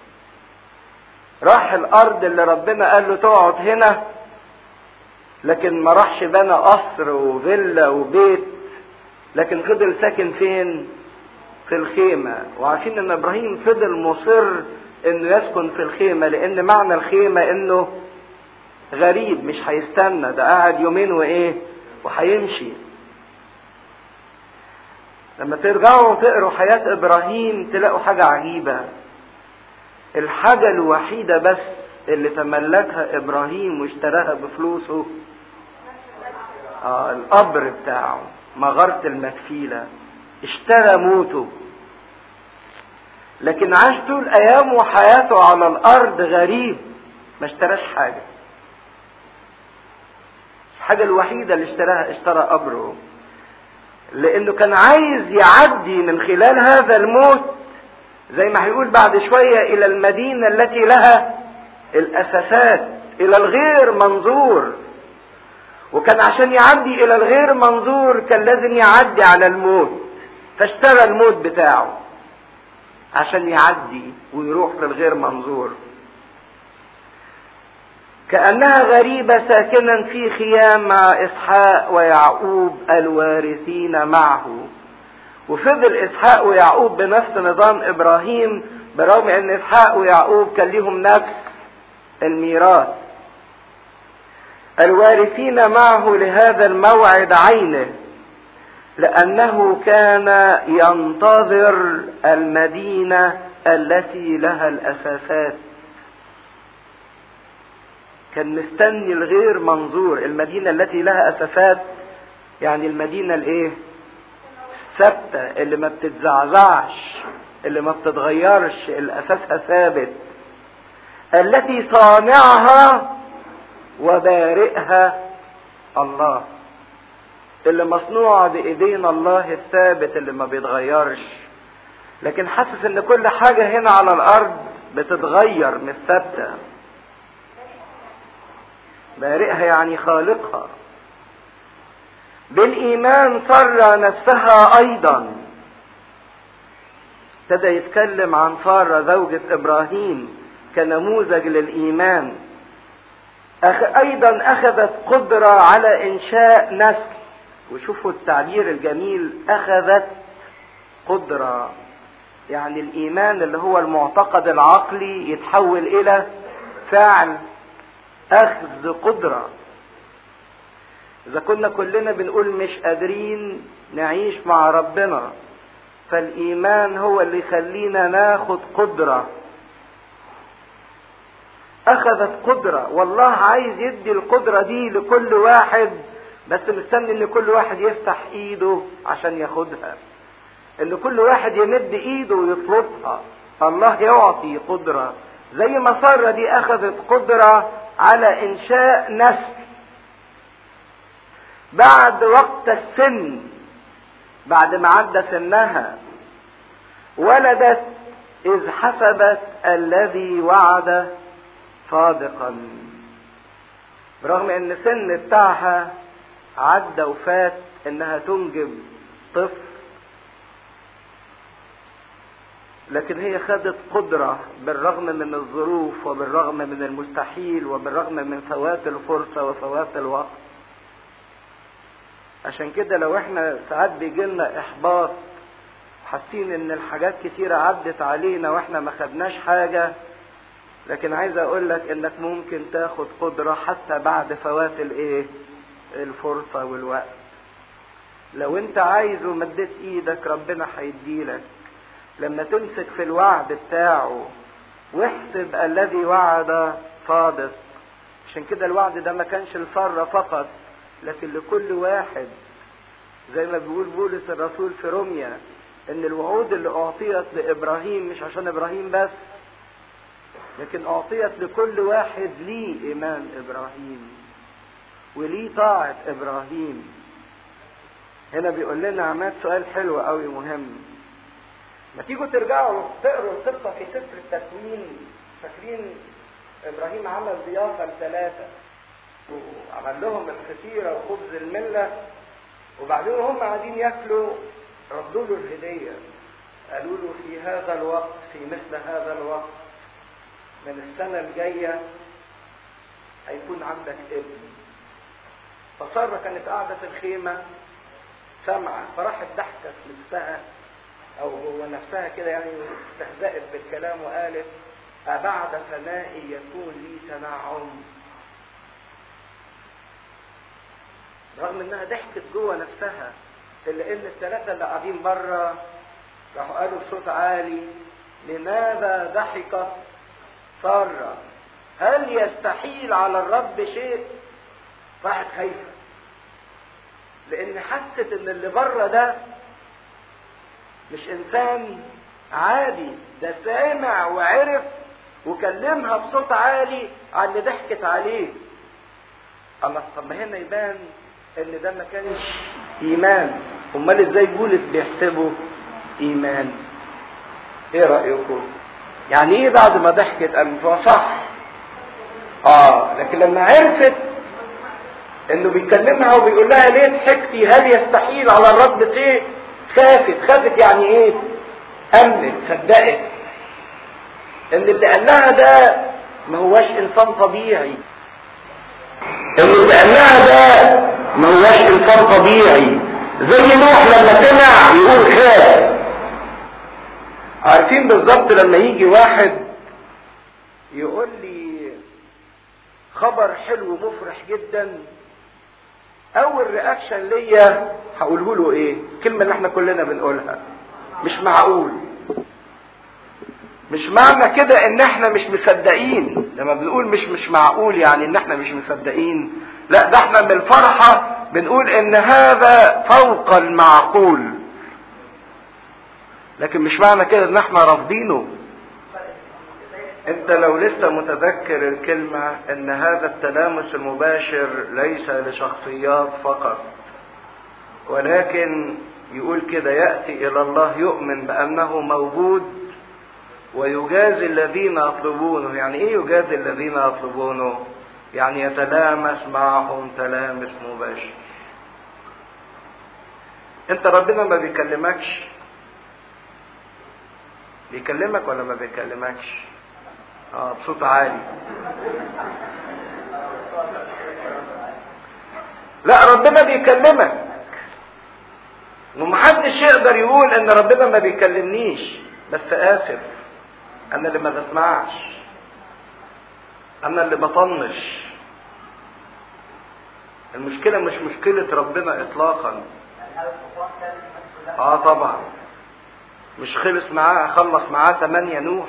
راح الارض اللي ربنا قال له تقعد هنا لكن ما راحش بنى قصر وفيلا وبيت لكن فضل ساكن فين في الخيمة وعارفين ان ابراهيم فضل مصر انه يسكن في الخيمة لان معنى الخيمة انه غريب مش هيستنى ده قاعد يومين وايه وهيمشي لما ترجعوا تقروا حياة ابراهيم تلاقوا حاجة عجيبة الحاجة الوحيدة بس اللي تملكها ابراهيم واشتراها بفلوسه آه القبر بتاعه مغارة المكفيلة اشترى موته لكن عاش طول ايامه وحياته على الارض غريب ما اشتراش حاجة الحاجة الوحيدة اللي اشتراها اشترى قبره لانه كان عايز يعدي من خلال هذا الموت زي ما هيقول بعد شوية الى المدينة التي لها الاساسات الى الغير منظور وكان عشان يعدي الى الغير منظور كان لازم يعدي على الموت فاشترى الموت بتاعه عشان يعدي ويروح للغير منظور كأنها غريبة ساكنا في خيام مع إسحاق ويعقوب الوارثين معه وفضل إسحاق ويعقوب بنفس نظام إبراهيم برغم أن إسحاق ويعقوب كان لهم نفس الميراث الوارثين معه لهذا الموعد عينه لأنه كان ينتظر المدينة التي لها الأساسات كان مستني الغير منظور المدينة التي لها أساسات يعني المدينة الايه الثابتة اللي ما بتتزعزعش اللي ما بتتغيرش اللي أساسها ثابت التي صانعها وبارئها الله اللي مصنوعة بإيدينا الله الثابت اللي ما بيتغيرش لكن حاسس ان كل حاجة هنا على الأرض بتتغير مش ثابتة بارئها يعني خالقها بالإيمان سر نفسها أيضا ابتدى يتكلم عن سارة زوجة إبراهيم كنموذج للإيمان أخ... أيضا أخذت قدرة على إنشاء نسل وشوفوا التعبير الجميل أخذت قدرة يعني الإيمان اللي هو المعتقد العقلي يتحول إلى فعل أخذ قدرة إذا كنا كلنا بنقول مش قادرين نعيش مع ربنا فالإيمان هو اللي يخلينا ناخد قدرة أخذت قدرة والله عايز يدي القدرة دي لكل واحد بس مستني ان كل واحد يفتح ايده عشان ياخدها ان كل واحد يمد ايده ويطلبها الله يعطي قدرة زي ما سارة دي اخذت قدرة على انشاء نسل بعد وقت السن بعد ما عدى سنها ولدت اذ حسبت الذي وعد صادقا برغم ان السن بتاعها عدى وفات انها تنجب طفل لكن هي خدت قدرة بالرغم من الظروف وبالرغم من المستحيل وبالرغم من فوات الفرصة وفوات الوقت عشان كده لو احنا ساعات بيجيلنا احباط حاسين ان الحاجات كتيرة عدت علينا واحنا ما خدناش حاجة لكن عايز اقول لك انك ممكن تاخد قدرة حتى بعد فوات الايه الفرصة والوقت لو انت عايز ومديت ايدك ربنا هيديلك لما تمسك في الوعد بتاعه واحسب الذي وعد صادق عشان كده الوعد ده ما كانش لسارة فقط لكن لكل واحد زي ما بيقول بولس الرسول في روميا ان الوعود اللي اعطيت لابراهيم مش عشان ابراهيم بس لكن اعطيت لكل واحد ليه ايمان ابراهيم وليه طاعة ابراهيم هنا بيقول لنا عماد سؤال حلو قوي مهم ما تيجوا ترجعوا تقروا القصة في سفر التكوين فاكرين ابراهيم عمل ضيافة لثلاثة وعمل لهم الفطيرة وخبز الملة وبعدين هم قاعدين ياكلوا ردوا له الهدية قالوا له في هذا الوقت في مثل هذا الوقت من السنة الجاية هيكون عندك ابن فسارة كانت قاعدة في الخيمة سامعة فراحت ضحكت نفسها أو هو نفسها كده يعني استهزأت بالكلام وقالت أبعد فنائي يكون لي تنعم رغم انها ضحكت جوه نفسها الا ان الثلاثه اللي قاعدين بره راحوا قالوا بصوت عالي لماذا ضحكت ساره هل يستحيل على الرب شيء راحت خايفه لان حست ان اللي بره ده مش انسان عادي ده سامع وعرف وكلمها بصوت عالي على اللي ضحكت عليه الله طب ما هنا يبان ان ده ما كانش ايمان امال ازاي بولس بيحسبه ايمان ايه رايكم يعني ايه بعد ما ضحكت قامت صح اه لكن لما عرفت انه بيكلمها وبيقول لها ليه ضحكتي هل يستحيل على الرب شيء خافت خافت يعني ايه امنت صدقت ان اللي قال لها ده ما هواش انسان طبيعي ان اللي قال لها ده ما هواش انسان طبيعي زي نوح لما سمع يقول خاف عارفين بالظبط لما يجي واحد يقول لي خبر حلو مفرح جدا اول رياكشن ليا هقوله له ايه الكلمه اللي احنا كلنا بنقولها مش معقول مش معنى كده ان احنا مش مصدقين لما بنقول مش مش معقول يعني ان احنا مش مصدقين لا ده احنا من الفرحة بنقول ان هذا فوق المعقول لكن مش معنى كده ان احنا رافضينه انت لو لسه متذكر الكلمة ان هذا التلامس المباشر ليس لشخصيات فقط ولكن يقول كده يأتي الى الله يؤمن بانه موجود ويجازي الذين يطلبونه يعني ايه يجازي الذين يطلبونه يعني يتلامس معهم تلامس مباشر انت ربنا ما بيكلمكش بيكلمك ولا ما بيكلمكش اه بصوت عالي لا ربنا بيكلمك ومحدش يقدر يقول ان ربنا ما بيكلمنيش بس اسف انا اللي ما بسمعش انا اللي بطنش المشكله مش مشكله ربنا اطلاقا اه طبعا مش خلص معاه خلص معاه ثمانية نوح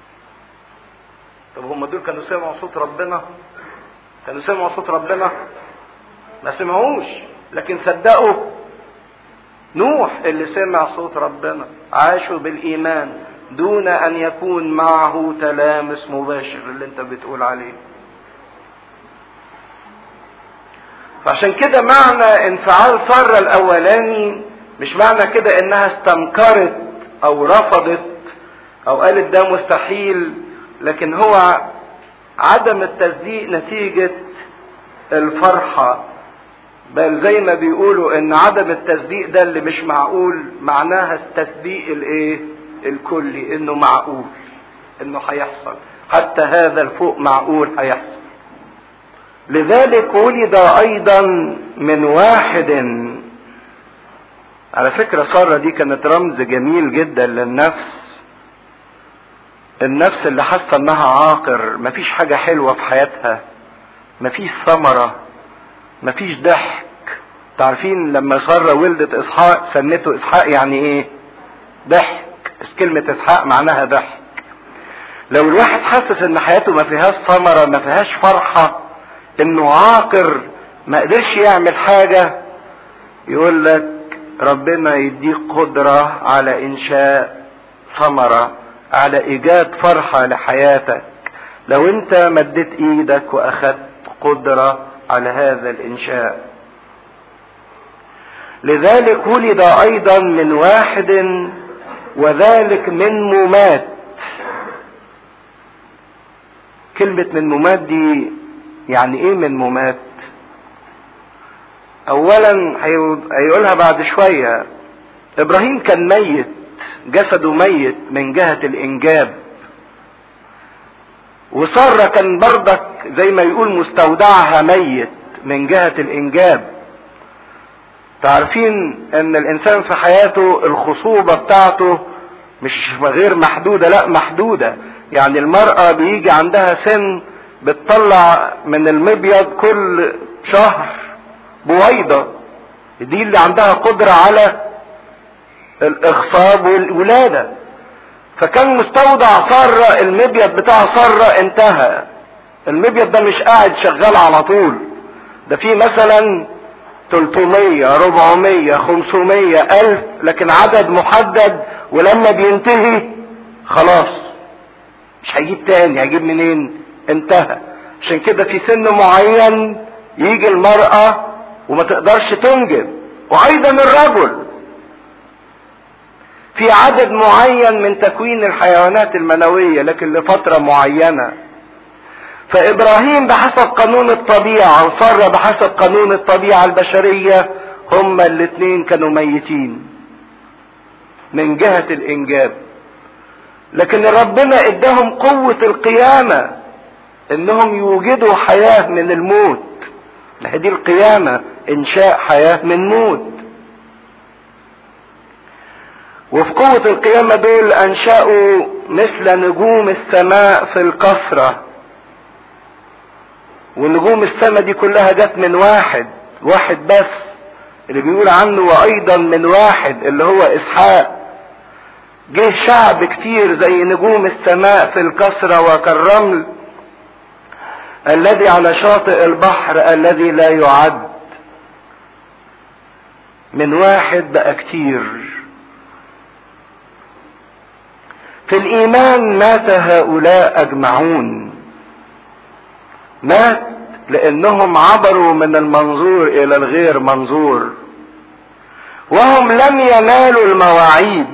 طب هم دول كانوا سمعوا صوت ربنا كانوا سمعوا صوت ربنا ما سمعوش لكن صدقوا نوح اللي سمع صوت ربنا عاشوا بالايمان دون ان يكون معه تلامس مباشر اللي انت بتقول عليه فعشان كده معنى انفعال سارة الاولاني مش معنى كده انها استنكرت او رفضت او قالت ده مستحيل لكن هو عدم التصديق نتيجة الفرحة بل زي ما بيقولوا ان عدم التصديق ده اللي مش معقول معناها التصديق الايه الكلي انه معقول انه هيحصل حتى هذا الفوق معقول هيحصل لذلك ولد ايضا من واحد على فكرة سارة دي كانت رمز جميل جدا للنفس النفس اللي حاسة انها عاقر مفيش حاجة حلوة في حياتها مفيش ثمرة مفيش ضحك تعرفين لما سارة ولدت اسحاق سمته اسحاق يعني ايه ضحك كلمة اسحاق معناها ضحك لو الواحد حاسس ان حياته ما فيهاش ثمرة ما فيهاش فرحة انه عاقر ما قدرش يعمل حاجة يقول لك ربنا يديك قدرة على انشاء ثمرة على ايجاد فرحة لحياتك لو انت مديت ايدك واخدت قدرة على هذا الانشاء لذلك ولد ايضا من واحد وذلك من ممات كلمة من ممات دي يعني ايه من ممات اولا هيقولها بعد شوية ابراهيم كان ميت جسده ميت من جهة الانجاب وسارة كان بردك زي ما يقول مستودعها ميت من جهة الانجاب تعرفين ان الانسان في حياته الخصوبة بتاعته مش غير محدودة لا محدودة يعني المرأة بيجي عندها سن بتطلع من المبيض كل شهر بويضة دي اللي عندها قدرة على الاخصاب والولادة فكان مستودع سارة المبيض بتاع سارة انتهى المبيض ده مش قاعد شغال على طول ده في مثلا 300 400 500 ألف لكن عدد محدد ولما بينتهي خلاص مش هيجيب تاني هيجيب منين انتهى عشان كده في سن معين يجي المرأة وما تقدرش تنجب وايضا الرجل في عدد معين من تكوين الحيوانات المنوية لكن لفترة معينة فابراهيم بحسب قانون الطبيعة وسارة بحسب قانون الطبيعة البشرية هما الاتنين كانوا ميتين من جهة الانجاب لكن ربنا اداهم قوة القيامة انهم يوجدوا حياة من الموت دي القيامة انشاء حياة من موت وفي قوة القيامة دول انشأوا مثل نجوم السماء في الكثرة ونجوم السماء دي كلها جت من واحد واحد بس اللي بيقول عنه وايضا من واحد اللي هو اسحاق جه شعب كتير زي نجوم السماء في الكسرة وكالرمل الذي على شاطئ البحر الذي لا يعد من واحد بقى كتير في الايمان مات هؤلاء اجمعون مات لانهم عبروا من المنظور الى الغير منظور وهم لم ينالوا المواعيد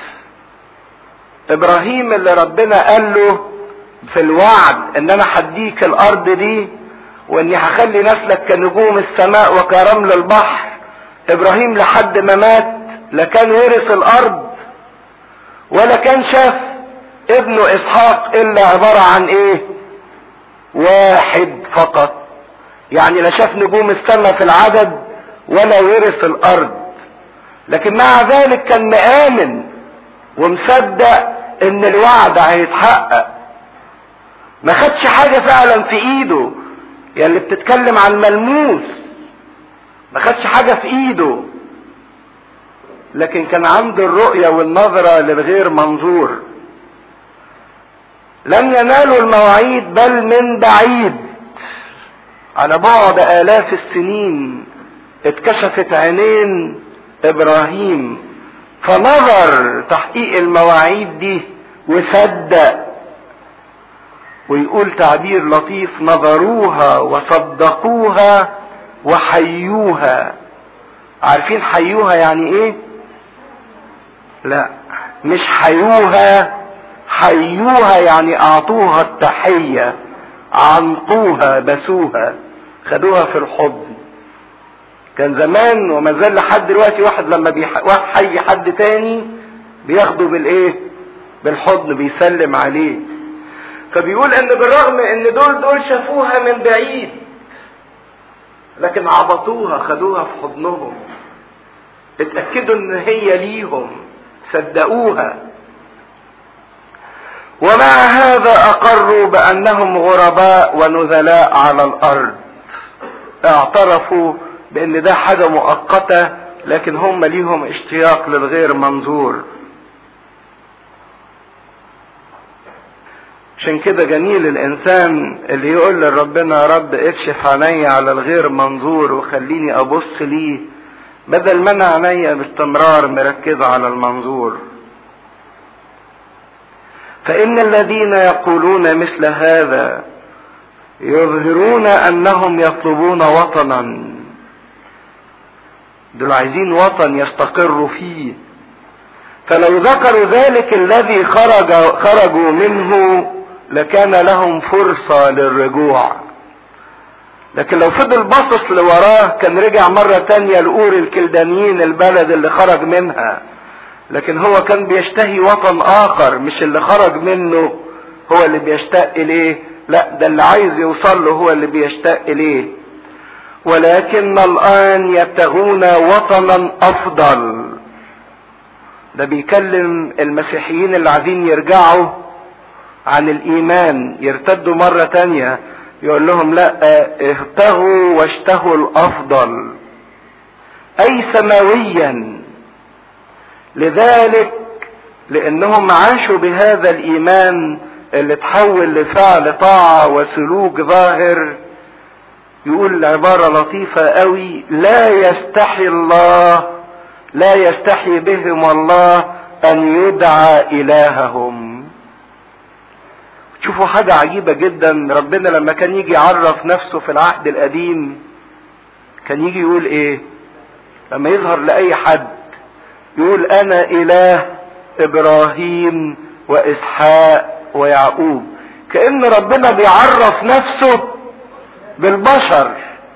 ابراهيم اللي ربنا قال له في الوعد ان انا هديك الارض دي واني هخلي نسلك كنجوم السماء وكرمل البحر ابراهيم لحد ما مات لا كان ورث الارض ولا كان شاف ابنه اسحاق الا عبارة عن ايه واحد فقط يعني لا شاف نجوم السماء في العدد ولا ورث الارض لكن مع ذلك كان مآمن ومصدق ان الوعد هيتحقق ما خدش حاجة فعلا في ايده يعني اللي بتتكلم عن ملموس ما خدش حاجة في ايده لكن كان عنده الرؤية والنظرة للغير منظور لم ينالوا المواعيد بل من بعيد على بعد آلاف السنين اتكشفت عينين إبراهيم فنظر تحقيق المواعيد دي وصدق ويقول تعبير لطيف نظروها وصدقوها وحيوها عارفين حيوها يعني ايه لا مش حيوها حيوها يعني اعطوها التحية عنقوها بسوها خدوها في الحضن كان زمان وما زال لحد دلوقتي واحد لما بيحيي حد تاني بياخده بالايه بالحضن بيسلم عليه فبيقول ان بالرغم ان دول دول شافوها من بعيد لكن عبطوها خدوها في حضنهم اتأكدوا ان هي ليهم صدقوها ومع هذا اقروا بانهم غرباء ونذلاء على الارض اعترفوا بان ده حاجة مؤقتة لكن هم ليهم اشتياق للغير منظور عشان كده جميل الانسان اللي يقول لربنا يا رب اكشف عيني على الغير منظور وخليني ابص ليه بدل ما انا عينيا باستمرار مركزة على المنظور فان الذين يقولون مثل هذا يظهرون انهم يطلبون وطنا دول عايزين وطن يستقروا فيه فلو ذكروا ذلك الذي خرج خرجوا منه لكان لهم فرصة للرجوع لكن لو فضل باصص لوراه كان رجع مرة تانية لأور الكلدانيين البلد اللي خرج منها لكن هو كان بيشتهي وطن آخر مش اللي خرج منه هو اللي بيشتاق إليه لا ده اللي عايز يوصل له هو اللي بيشتاق إليه ولكن الآن يبتغون وطنا أفضل ده بيكلم المسيحيين اللي عايزين يرجعوا عن الإيمان يرتدوا مرة تانية يقول لهم لا ابتغوا واشتهوا الافضل اي سماويا لذلك لانهم عاشوا بهذا الايمان اللي تحول لفعل طاعة وسلوك ظاهر يقول عبارة لطيفة قوي لا يستحي الله لا يستحي بهم الله ان يدعى الههم شوفوا حاجة عجيبة جدا ربنا لما كان يجي يعرف نفسه في العهد القديم كان يجي يقول ايه لما يظهر لأي حد يقول انا اله ابراهيم واسحاق ويعقوب كأن ربنا بيعرف نفسه بالبشر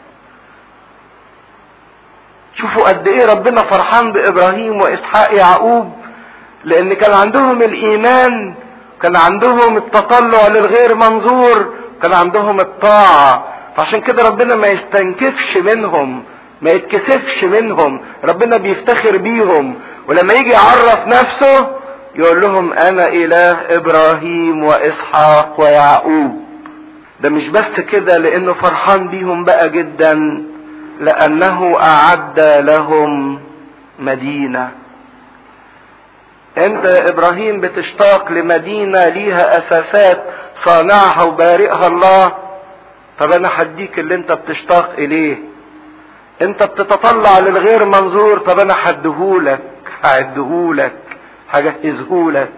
شوفوا قد ايه ربنا فرحان بابراهيم واسحاق يعقوب لان كان عندهم الايمان كان عندهم التطلع للغير منظور كان عندهم الطاعة فعشان كده ربنا ما يستنكفش منهم ما يتكسفش منهم ربنا بيفتخر بيهم ولما يجي يعرف نفسه يقول لهم انا اله ابراهيم واسحاق ويعقوب ده مش بس كده لانه فرحان بيهم بقى جدا لانه اعد لهم مدينه انت يا ابراهيم بتشتاق لمدينة ليها اساسات صانعها وبارئها الله طب انا هديك اللي انت بتشتاق اليه انت بتتطلع للغير منظور طب انا هديهولك هعدهولك هجهزهولك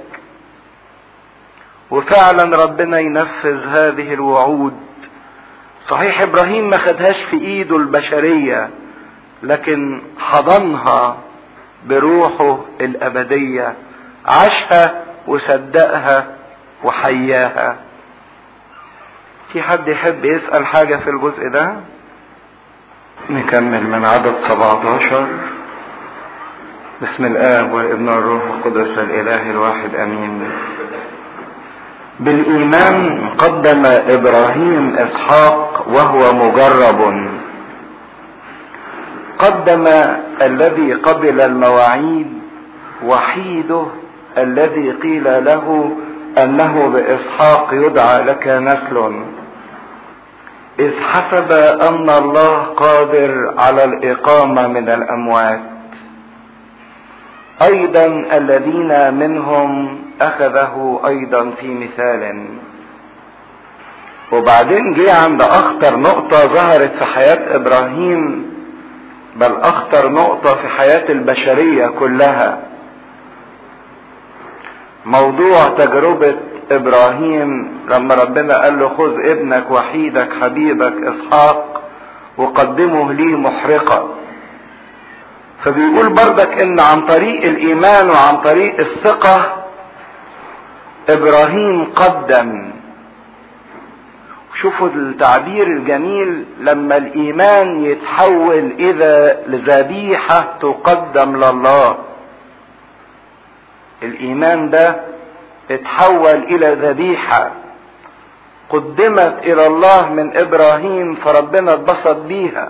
وفعلا ربنا ينفذ هذه الوعود صحيح ابراهيم ما خدهاش في ايده البشرية لكن حضنها بروحه الابدية عاشها وصدقها وحياها في حد يحب يسأل حاجة في الجزء ده نكمل من عدد 17 بسم الآب والابن والروح القدس الإله الواحد أمين بالإيمان قدم إبراهيم إسحاق وهو مجرب قدم الذي قبل المواعيد وحيده الذي قيل له انه باسحاق يدعى لك نسل اذ حسب ان الله قادر على الاقامه من الاموات ايضا الذين منهم اخذه ايضا في مثال وبعدين جه عند اخطر نقطه ظهرت في حياه ابراهيم بل اخطر نقطة في حياة البشرية كلها موضوع تجربة ابراهيم لما ربنا قال له خذ ابنك وحيدك حبيبك اسحاق وقدمه لي محرقة فبيقول بردك ان عن طريق الايمان وعن طريق الثقة ابراهيم قدم شوفوا التعبير الجميل لما الايمان يتحول الى ذبيحة تقدم لله الايمان ده اتحول الى ذبيحة قدمت الى الله من ابراهيم فربنا اتبسط بيها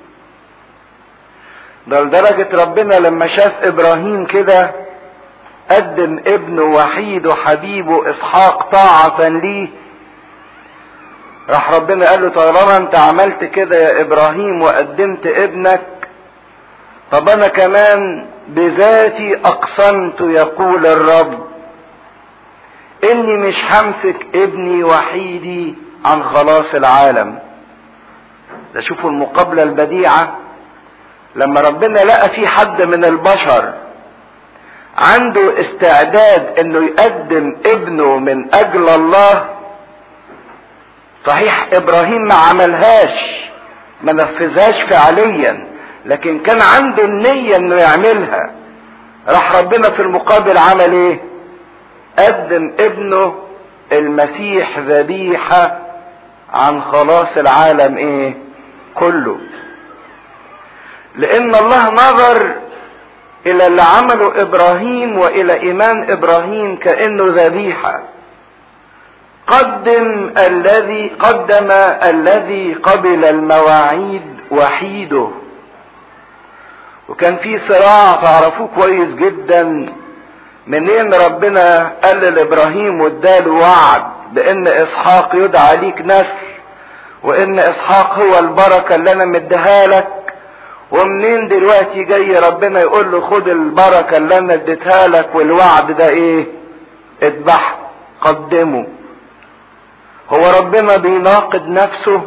ده لدرجة ربنا لما شاف ابراهيم كده قدم ابنه وحيده حبيبه اسحاق طاعة ليه راح ربنا قال له طالما انت عملت كده يا ابراهيم وقدمت ابنك طب انا كمان بذاتي اقسمت يقول الرب اني مش همسك ابني وحيدي عن خلاص العالم ده شوفوا المقابلة البديعة لما ربنا لقى في حد من البشر عنده استعداد انه يقدم ابنه من اجل الله صحيح ابراهيم ما عملهاش ما نفذهاش فعليا لكن كان عنده النية انه يعملها راح ربنا في المقابل عمل ايه قدم ابنه المسيح ذبيحة عن خلاص العالم ايه كله لان الله نظر الى اللي عمله ابراهيم والى ايمان ابراهيم كانه ذبيحه قدم الذي قدم الذي قبل المواعيد وحيده وكان في صراع تعرفوه كويس جدا منين ربنا قال لابراهيم واداله وعد بان اسحاق يدعى ليك نسل وان اسحاق هو البركه اللي انا مديها لك ومنين دلوقتي جاي ربنا يقول له خد البركه اللي انا اديتها لك والوعد ده ايه اذبحه قدمه هو ربنا بيناقض نفسه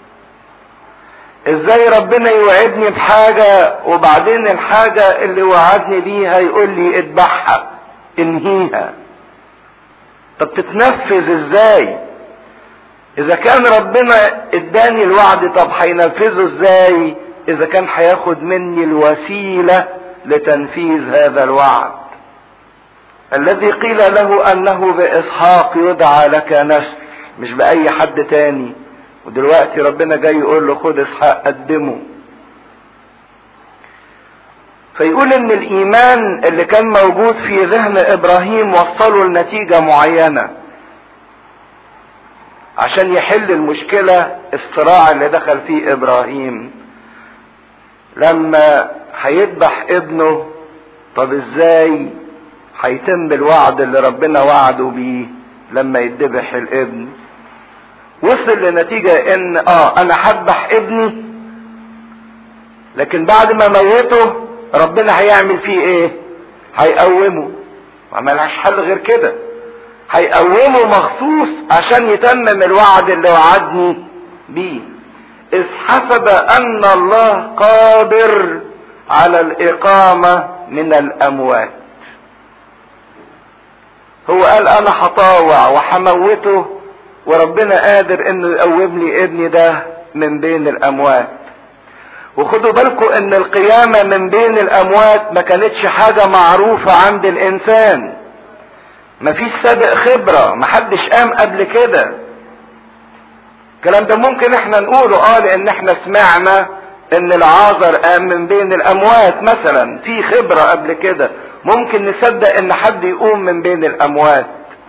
ازاي ربنا يوعدني بحاجة وبعدين الحاجة اللي وعدني بيها يقول لي اذبحها انهيها طب تتنفذ ازاي اذا كان ربنا اداني الوعد طب هينفذه ازاي اذا كان هياخد مني الوسيلة لتنفيذ هذا الوعد الذي قيل له انه باسحاق يدعى لك نسل مش باي حد تاني ودلوقتي ربنا جاي يقول له خد اسحاق قدمه فيقول ان الايمان اللي كان موجود في ذهن ابراهيم وصله لنتيجة معينة عشان يحل المشكلة الصراع اللي دخل فيه ابراهيم لما هيذبح ابنه طب ازاي هيتم الوعد اللي ربنا وعده بيه لما يذبح الابن وصل لنتيجة ان اه انا هذبح ابني لكن بعد ما موته ربنا هيعمل فيه ايه هيقومه ما ملهاش حل غير كده هيقومه مخصوص عشان يتمم الوعد اللي وعدني بيه اذ حسب ان الله قادر على الاقامة من الاموات هو قال انا هطاوع وهموته وربنا قادر انه يقوم لي ابني ده من بين الاموات وخدوا بالكم ان القيامة من بين الاموات ما كانتش حاجة معروفة عند الانسان مفيش سابق خبرة محدش قام قبل كده الكلام ده ممكن احنا نقوله اه لان احنا سمعنا ان العازر قام من بين الاموات مثلا في خبرة قبل كده ممكن نصدق ان حد يقوم من بين الاموات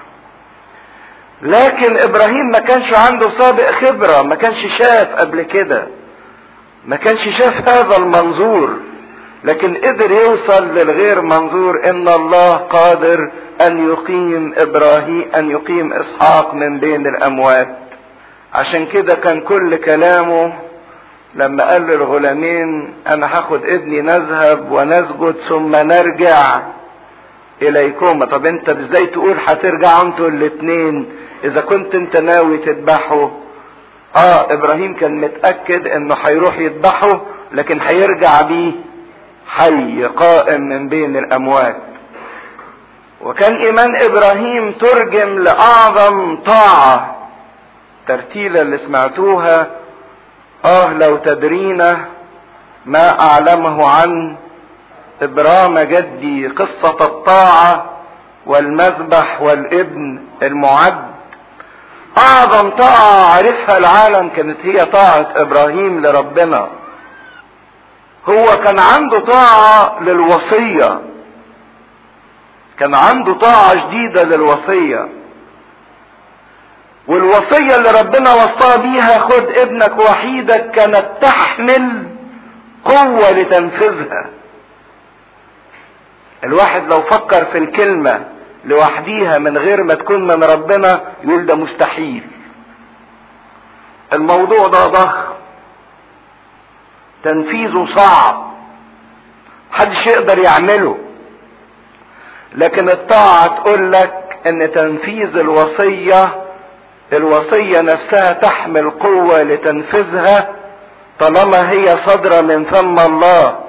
لكن ابراهيم ما كانش عنده سابق خبرة ما كانش شاف قبل كده ما كانش شاف هذا المنظور لكن قدر يوصل للغير منظور ان الله قادر ان يقيم ابراهيم ان يقيم اسحاق من بين الاموات عشان كده كان كل كلامه لما قال للغلامين انا هاخد ابني نذهب ونسجد ثم نرجع اليكما طب انت ازاي تقول هترجعوا انتوا الاتنين اذا كنت انت ناوي تذبحه اه ابراهيم كان متاكد انه هيروح يذبحه لكن هيرجع بيه حي قائم من بين الاموات وكان ايمان ابراهيم ترجم لاعظم طاعه ترتيلة اللي سمعتوها اه لو تدرينا ما اعلمه عن ابرام جدي قصة الطاعة والمذبح والابن المعد اعظم طاعة عرفها العالم كانت هي طاعة ابراهيم لربنا هو كان عنده طاعة للوصية كان عنده طاعة جديدة للوصية والوصية اللي ربنا وصاه بيها خد ابنك وحيدك كانت تحمل قوة لتنفيذها الواحد لو فكر في الكلمة لوحديها من غير ما تكون من ربنا يقول ده مستحيل الموضوع ده ضخم تنفيذه صعب محدش يقدر يعمله لكن الطاعة تقول لك ان تنفيذ الوصية الوصية نفسها تحمل قوة لتنفيذها طالما هي صادرة من فم الله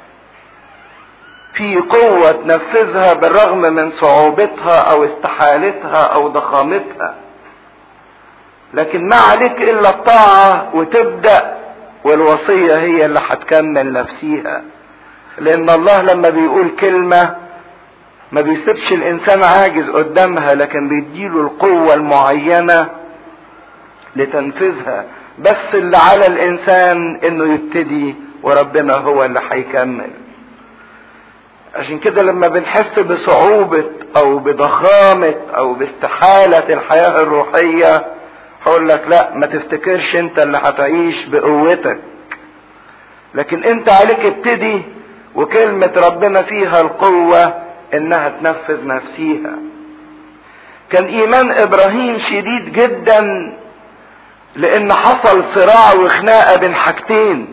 في قوة تنفذها بالرغم من صعوبتها او استحالتها او ضخامتها لكن ما عليك الا الطاعة وتبدأ والوصية هي اللي هتكمل نفسيها لان الله لما بيقول كلمة ما بيسيبش الانسان عاجز قدامها لكن بيديله القوة المعينة لتنفيذها بس اللي على الانسان انه يبتدي وربنا هو اللي هيكمل عشان كده لما بنحس بصعوبة او بضخامة او باستحالة الحياة الروحية هقول لك لا ما تفتكرش انت اللي هتعيش بقوتك لكن انت عليك ابتدي وكلمة ربنا فيها القوة انها تنفذ نفسيها كان ايمان ابراهيم شديد جدا لان حصل صراع وخناقة بين حاجتين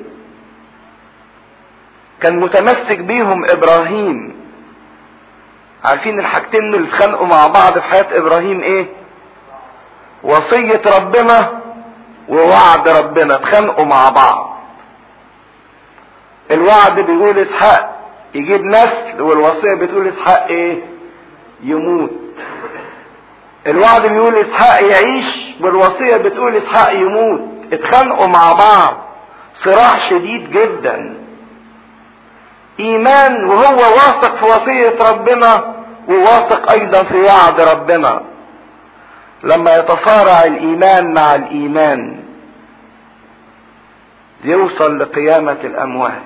كان متمسك بيهم ابراهيم عارفين الحاجتين اللي اتخانقوا مع بعض في حياة ابراهيم ايه وصية ربنا ووعد ربنا اتخانقوا مع بعض الوعد بيقول اسحاق يجيب نسل والوصية بتقول اسحاق ايه يموت الوعد بيقول اسحاق يعيش والوصية بتقول اسحاق يموت اتخانقوا مع بعض صراع شديد جدا ايمان وهو واثق في وصية ربنا وواثق ايضا في وعد ربنا لما يتصارع الايمان مع الايمان يوصل لقيامة الاموات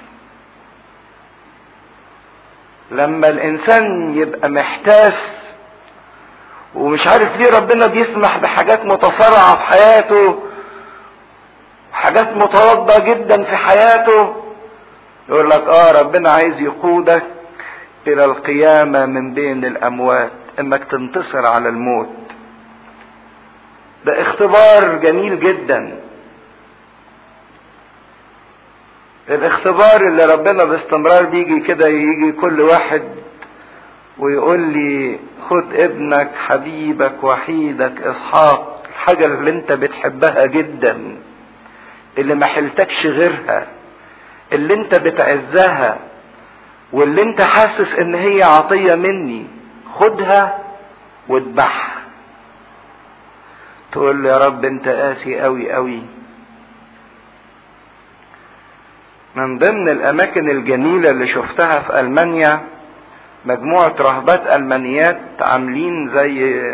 لما الانسان يبقى محتاس ومش عارف ليه ربنا بيسمح بحاجات متصارعة في حياته حاجات متواضعة جدا في حياته يقول لك اه ربنا عايز يقودك الى القيامة من بين الاموات انك تنتصر على الموت ده اختبار جميل جدا الاختبار اللي ربنا باستمرار بيجي كده يجي كل واحد ويقول لي خد ابنك حبيبك وحيدك اسحاق الحاجة اللي انت بتحبها جدا اللي ما حلتكش غيرها اللي انت بتعزها واللي انت حاسس ان هي عطية مني خدها واذبحها تقول يا رب انت قاسي قوي قوي من ضمن الاماكن الجميلة اللي شفتها في المانيا مجموعة رهبات المانيات عاملين زي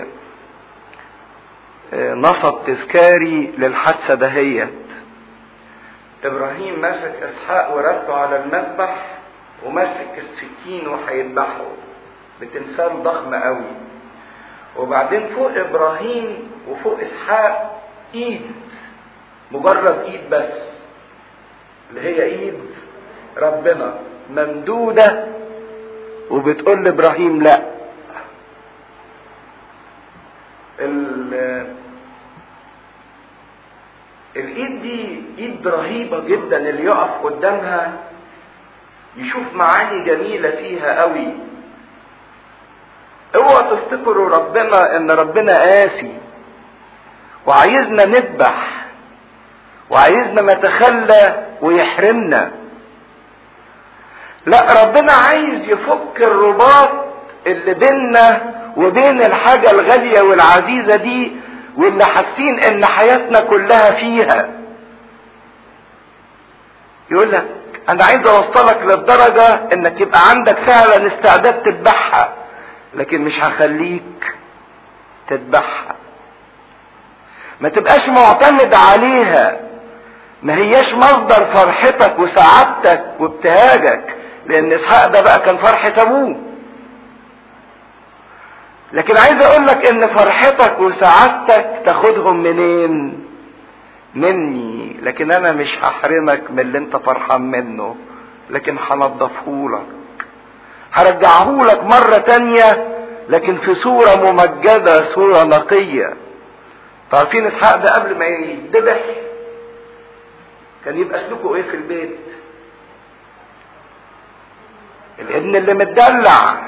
نصب تذكاري للحادثة دهيت ابراهيم ماسك اسحاق ورده على المذبح وماسك السكين وهيذبحه بتمثال ضخم قوي وبعدين فوق ابراهيم وفوق اسحاق ايد مجرد ايد بس اللي هي ايد ربنا ممدودة وبتقول لابراهيم لا الايد دي ايد رهيبة جدا اللي يقف قدامها يشوف معاني جميلة فيها قوي اوعى تفتكروا ربنا ان ربنا قاسي وعايزنا نذبح وعايزنا نتخلى ويحرمنا لا ربنا عايز يفك الرباط اللي بيننا وبين الحاجة الغالية والعزيزة دي واللي حاسين ان حياتنا كلها فيها يقول لك انا عايز اوصلك للدرجة انك يبقى عندك فعلا استعداد تذبحها لكن مش هخليك تذبحها ما تبقاش معتمد عليها ما هياش مصدر فرحتك وسعادتك وابتهاجك لان اسحاق ده بقى كان فرحة ابوه لكن عايز اقول لك ان فرحتك وسعادتك تاخدهم منين مني لكن انا مش هحرمك من اللي انت فرحان منه لكن هنضفهولك هرجعهولك مرة تانية لكن في صورة ممجدة صورة نقية تعرفين اسحاق ده قبل ما يذبح كان يبقى سلوكه ايه في البيت الابن اللي متدلع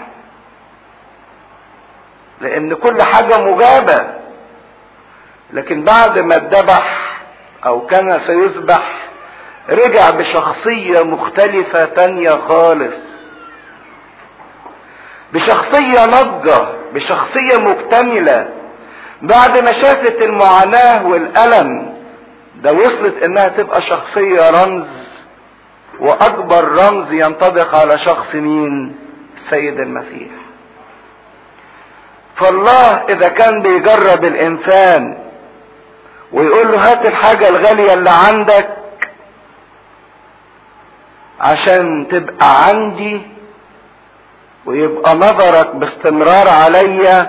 لان كل حاجة مجابة لكن بعد ما اتذبح او كان سيذبح رجع بشخصية مختلفة تانية خالص بشخصية نضجة بشخصية مكتملة بعد ما شافت المعاناة والألم ده وصلت انها تبقى شخصية رمز واكبر رمز ينطبق على شخص مين السيد المسيح فالله اذا كان بيجرب الانسان ويقول له هات الحاجة الغالية اللي عندك عشان تبقى عندي ويبقى نظرك باستمرار عليا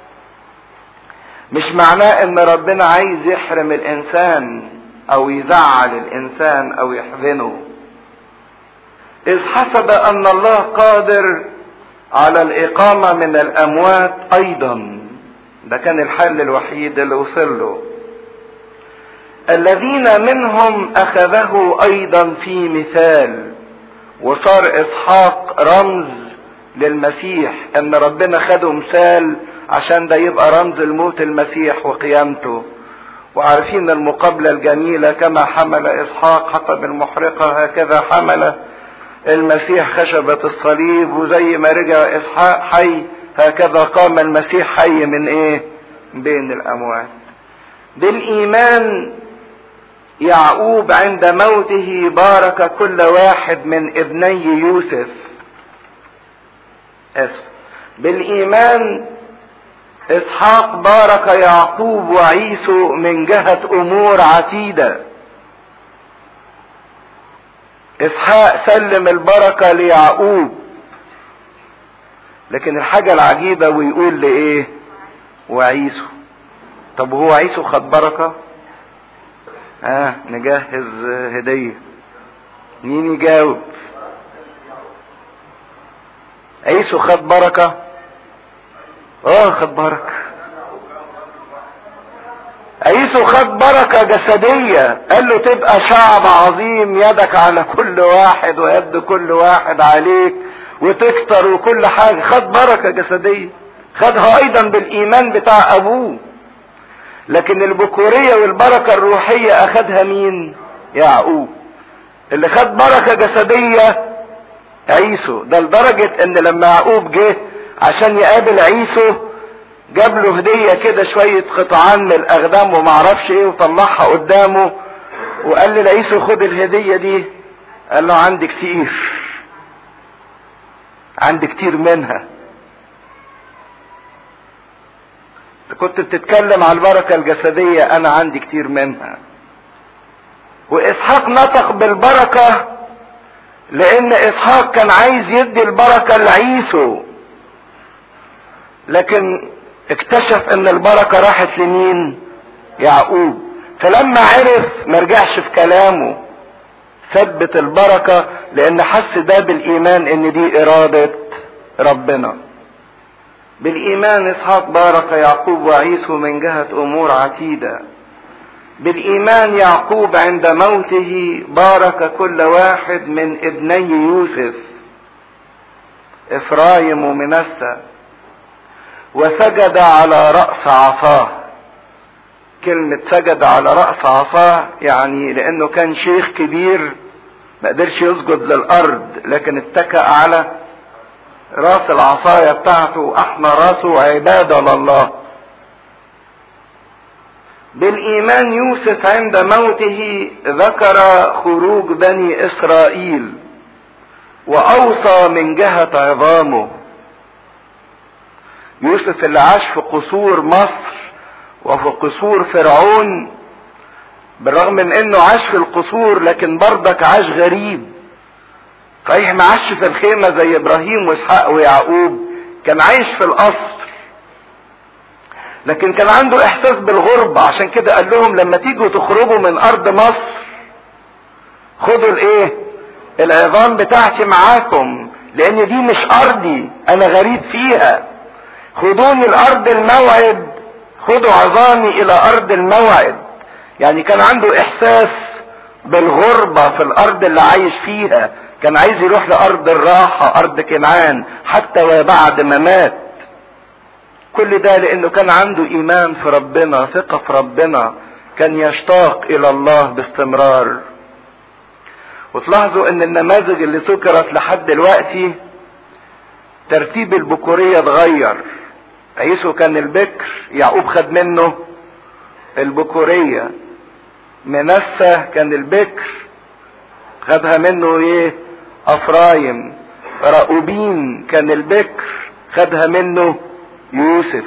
مش معناه ان ربنا عايز يحرم الانسان او يزعل الانسان او يحزنه اذ حسب ان الله قادر على الاقامة من الاموات ايضا ده كان الحل الوحيد اللي وصل له الذين منهم اخذه ايضا في مثال وصار اسحاق رمز للمسيح ان ربنا خده مثال عشان ده يبقى رمز الموت المسيح وقيامته وعارفين المقابلة الجميلة كما حمل إسحاق حطب المحرقة هكذا حمل المسيح خشبة الصليب وزي ما رجع إسحاق حي هكذا قام المسيح حي من إيه؟ بين الأموات. بالإيمان يعقوب عند موته بارك كل واحد من ابني يوسف. اسف. بالإيمان اسحاق بارك يعقوب وعيسو من جهة امور عتيدة اسحاق سلم البركة ليعقوب لكن الحاجة العجيبة ويقول لايه وعيسو طب هو عيسو خد بركة ها آه نجهز هدية مين يجاوب عيسو خد بركه اه خد بركة عيسو خد بركة جسدية قال له تبقى شعب عظيم يدك على كل واحد ويد كل واحد عليك وتكتر وكل حاجة خد بركة جسدية خدها ايضا بالايمان بتاع ابوه لكن البكورية والبركة الروحية اخدها مين يعقوب اللي خد بركة جسدية عيسو ده لدرجة ان لما يعقوب جه عشان يقابل عيسو جاب له هدية كده شوية قطعان من الأغنام ومعرفش ايه وطلعها قدامه وقال لي لعيسو خد الهدية دي قال له عندي كتير عندي كتير منها كنت بتتكلم على البركة الجسدية أنا عندي كتير منها وإسحاق نطق بالبركة لأن إسحاق كان عايز يدي البركة لعيسو لكن اكتشف ان البركة راحت لمين يعقوب فلما عرف ما رجعش في كلامه ثبت البركة لان حس ده بالايمان ان دي ارادة ربنا بالايمان اسحاق بارك يعقوب وعيسو من جهة امور عتيدة بالايمان يعقوب عند موته بارك كل واحد من ابني يوسف افرايم ومنسى وسجد على رأس عصاه كلمة سجد على رأس عصاه يعني لأنه كان شيخ كبير ما قدرش يسجد للأرض لكن اتكأ على راس العصاية بتاعته وأحمى راسه عبادة لله بالإيمان يوسف عند موته ذكر خروج بني إسرائيل وأوصى من جهة عظامه يوسف اللي عاش في قصور مصر وفي قصور فرعون بالرغم من انه عاش في القصور لكن برضك عاش غريب صحيح ما عاش في الخيمة زي ابراهيم واسحاق ويعقوب كان عايش في القصر لكن كان عنده احساس بالغربة عشان كده قال لهم لما تيجوا تخرجوا من ارض مصر خدوا الايه العظام بتاعتي معاكم لان دي مش ارضي انا غريب فيها خدوني الارض الموعد خدوا عظامي الى ارض الموعد يعني كان عنده احساس بالغربة في الارض اللي عايش فيها كان عايز يروح لارض الراحة ارض كنعان حتى وبعد ما مات كل ده لانه كان عنده ايمان في ربنا ثقة في ربنا كان يشتاق الى الله باستمرار وتلاحظوا ان النماذج اللي ذكرت لحد دلوقتي ترتيب البكورية اتغير عيسو كان البكر يعقوب خد منه البكورية منسى كان البكر خدها منه ايه افرايم رأوبين كان البكر خدها منه يوسف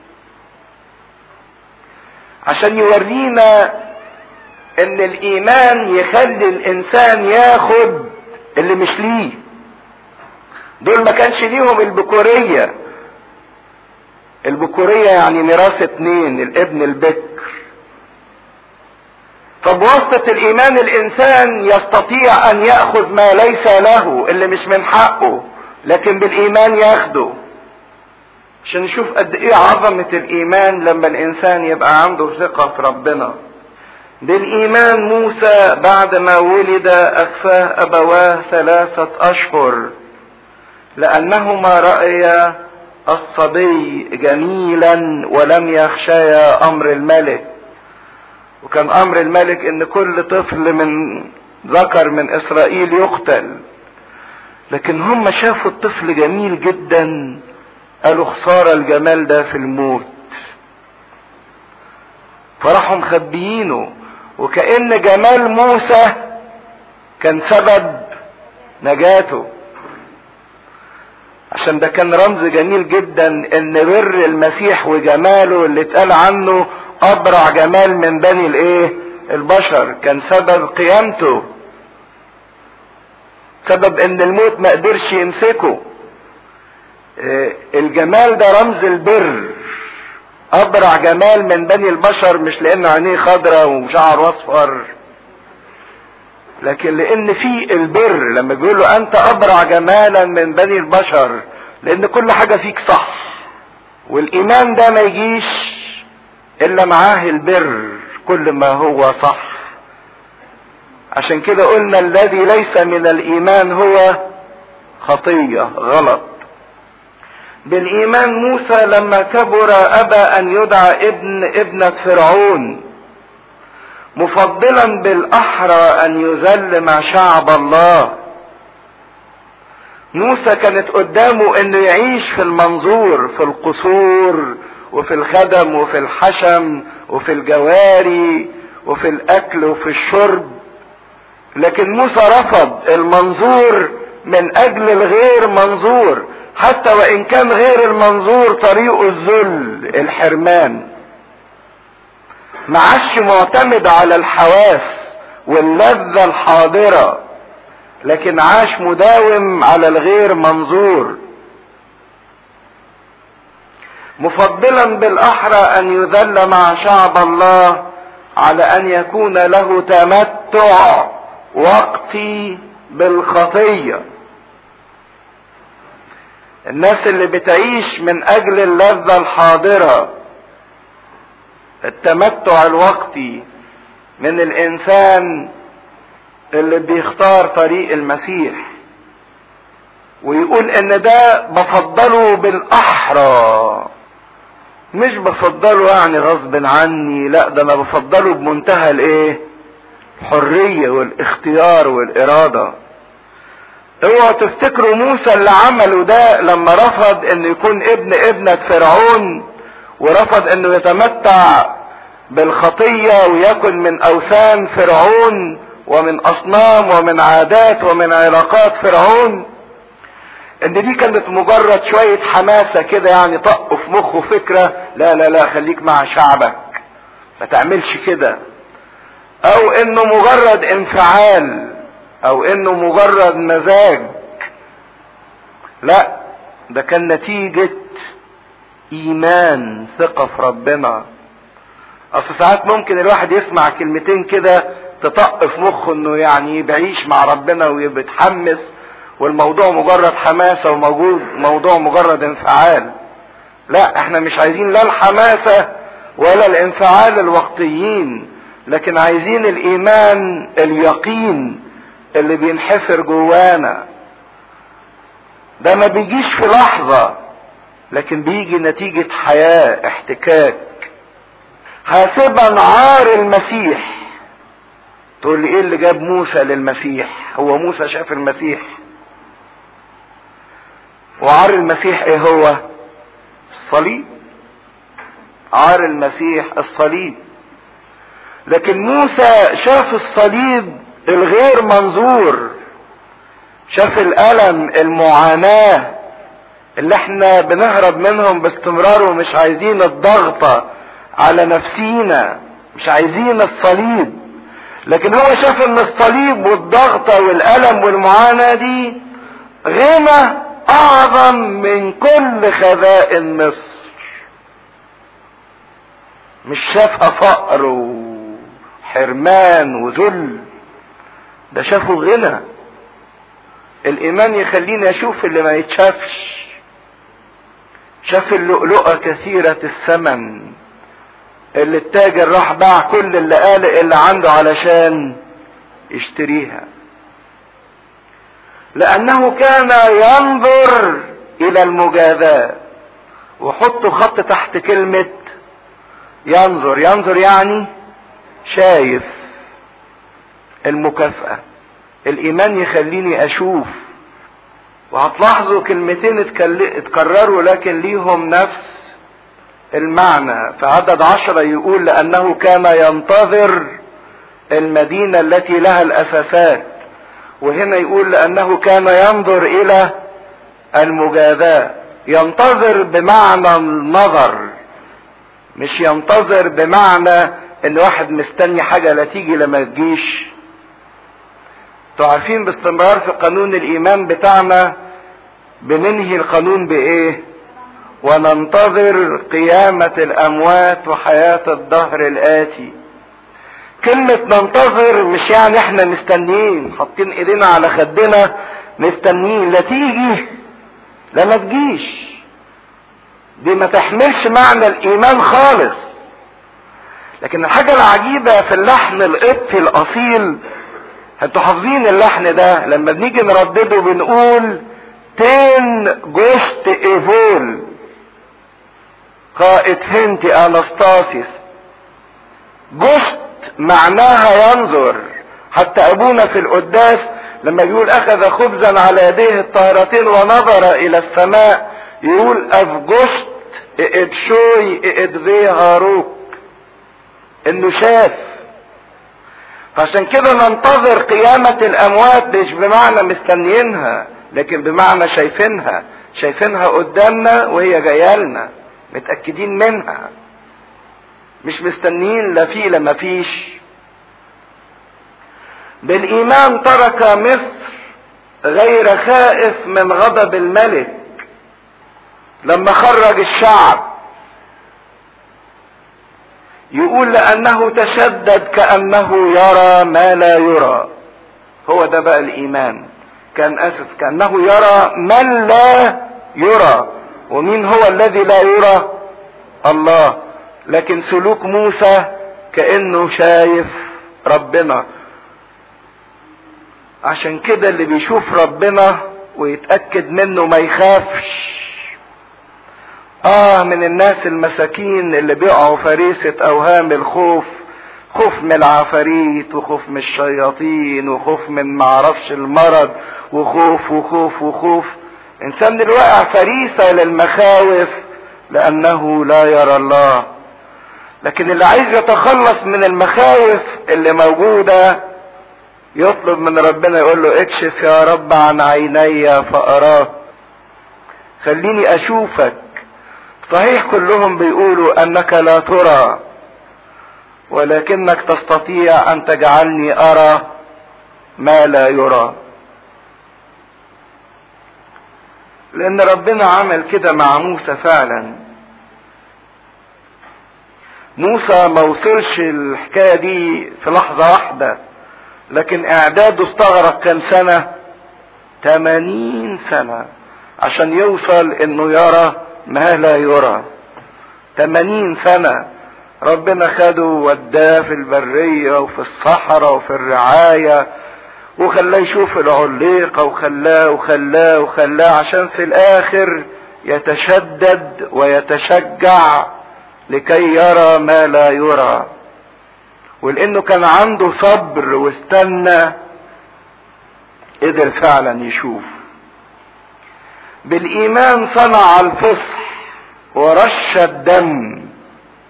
عشان يورينا ان الايمان يخلي الانسان ياخد اللي مش ليه دول ما كانش ليهم البكورية البكورية يعني ميراث اتنين الابن البكر فبواسطة الايمان الانسان يستطيع ان يأخذ ما ليس له اللي مش من حقه لكن بالايمان ياخده عشان نشوف قد ايه عظمة الايمان لما الانسان يبقى عنده ثقة في ربنا بالايمان موسى بعد ما ولد اخفاه ابواه ثلاثة اشهر لانهما رأيا الصبي جميلا ولم يخشيا امر الملك وكان امر الملك ان كل طفل من ذكر من اسرائيل يقتل لكن هم شافوا الطفل جميل جدا قالوا خسارة الجمال ده في الموت فراحوا مخبيينه وكأن جمال موسى كان سبب نجاته عشان ده كان رمز جميل جدا ان بر المسيح وجماله اللي اتقال عنه ابرع جمال من بني الايه البشر كان سبب قيامته سبب ان الموت ما قدرش يمسكه الجمال ده رمز البر ابرع جمال من بني البشر مش لان عينيه خضرة وشعره اصفر لكن لان في البر لما بيقول له انت ابرع جمالا من بني البشر لان كل حاجة فيك صح والايمان ده ما يجيش الا معاه البر كل ما هو صح عشان كده قلنا الذي ليس من الايمان هو خطية غلط بالايمان موسى لما كبر ابى ان يدعى ابن ابنة فرعون مفضلا بالاحرى ان يذل مع شعب الله موسى كانت قدامه انه يعيش في المنظور في القصور وفي الخدم وفي الحشم وفي الجواري وفي الاكل وفي الشرب لكن موسى رفض المنظور من اجل الغير منظور حتى وان كان غير المنظور طريقه الذل الحرمان ما عادش معتمد على الحواس واللذة الحاضرة لكن عاش مداوم على الغير منظور مفضلا بالاحرى ان يذل مع شعب الله على ان يكون له تمتع وقتي بالخطيه الناس اللي بتعيش من اجل اللذة الحاضرة التمتع الوقتي من الانسان اللي بيختار طريق المسيح ويقول ان ده بفضله بالاحرى مش بفضله يعني غصب عني لا ده انا بفضله بمنتهى الايه الحرية والاختيار والارادة اوعوا تفتكروا موسى اللي عمله ده لما رفض انه يكون ابن ابنة فرعون ورفض انه يتمتع بالخطية ويكن من اوثان فرعون ومن اصنام ومن عادات ومن علاقات فرعون ان دي كانت مجرد شوية حماسة كده يعني طق في مخه فكرة لا لا لا خليك مع شعبك ما تعملش كده او انه مجرد انفعال او انه مجرد مزاج لا ده كان نتيجة ايمان ثقة في ربنا اصل ساعات ممكن الواحد يسمع كلمتين كده تطق في مخه انه يعني بعيش مع ربنا وبيتحمس والموضوع مجرد حماسة وموجود موضوع مجرد انفعال لا احنا مش عايزين لا الحماسة ولا الانفعال الوقتيين لكن عايزين الايمان اليقين اللي بينحفر جوانا ده ما بيجيش في لحظة لكن بيجي نتيجة حياة احتكاك حاسبا عار المسيح تقول لي ايه اللي جاب موسى للمسيح هو موسى شاف المسيح وعار المسيح ايه هو الصليب عار المسيح الصليب لكن موسى شاف الصليب الغير منظور شاف الالم المعاناه اللي احنا بنهرب منهم باستمرار ومش عايزين الضغطه على نفسينا مش عايزين الصليب لكن هو شاف ان الصليب والضغطه والالم والمعاناه دي غنى اعظم من كل خزائن مصر مش شافها فقر وحرمان وذل ده شافه غنى الايمان يخليني اشوف اللي ما يتشافش شاف اللؤلؤة كثيرة الثمن اللي التاجر راح باع كل اللي قال اللي عنده علشان يشتريها لانه كان ينظر الى المجازاة وحطوا خط تحت كلمة ينظر ينظر يعني شايف المكافأة الايمان يخليني اشوف وهتلاحظوا كلمتين اتكرروا لكن ليهم نفس المعنى في عدد عشرة يقول لأنه كان ينتظر المدينة التي لها الأساسات وهنا يقول لأنه كان ينظر إلى المجازاة ينتظر بمعنى النظر مش ينتظر بمعنى ان واحد مستني حاجة لا تيجي لما تجيش انتوا عارفين باستمرار في قانون الايمان بتاعنا بننهي القانون بايه وننتظر قيامة الاموات وحياة الدهر الاتي كلمة ننتظر مش يعني احنا مستنيين حاطين ايدينا على خدنا مستنيين لا تيجي لا ما تجيش دي ما تحملش معنى الايمان خالص لكن الحاجة العجيبة في اللحن القبطي الاصيل انتوا حافظين اللحن ده لما بنيجي نردده بنقول تين جوست ايفول قائد هنتي انستاسيس جوست معناها ينظر حتى ابونا في القداس لما يقول اخذ خبزا على يديه الطاهرتين ونظر الى السماء يقول افجشت اد شوي اد في هاروك انه شاف فعشان كده ننتظر قيامة الاموات مش بمعنى مستنيينها لكن بمعنى شايفينها شايفينها قدامنا وهي جايه لنا متاكدين منها مش مستنيين لا في لا ما فيش بالايمان ترك مصر غير خائف من غضب الملك لما خرج الشعب يقول لانه تشدد كانه يرى ما لا يرى هو ده بقى الايمان كان اسف كانه يرى من لا يرى ومين هو الذي لا يرى الله لكن سلوك موسى كانه شايف ربنا عشان كده اللي بيشوف ربنا ويتاكد منه ما يخافش اه من الناس المساكين اللي بيقعوا فريسة اوهام الخوف خوف من العفاريت وخوف من الشياطين وخوف من معرفش المرض وخوف وخوف وخوف انسان اللي واقع فريسة للمخاوف لانه لا يرى الله لكن اللي عايز يتخلص من المخاوف اللي موجودة يطلب من ربنا يقول له اكشف يا رب عن عيني فاراك خليني اشوفك صحيح كلهم بيقولوا انك لا ترى ولكنك تستطيع ان تجعلني ارى ما لا يرى لان ربنا عمل كده مع موسى فعلا موسى ما وصلش الحكايه دي في لحظه واحده لكن اعداده استغرق كام سنه 80 سنه عشان يوصل انه يرى ما لا يرى 80 سنة ربنا خده وداه في البرية وفي الصحراء وفي الرعاية وخلاه يشوف العليقة وخلاه وخلاه وخلاه عشان في الآخر يتشدد ويتشجع لكي يرى ما لا يرى ولأنه كان عنده صبر واستنى قدر فعلا يشوف بالإيمان صنع الفصح ورش الدم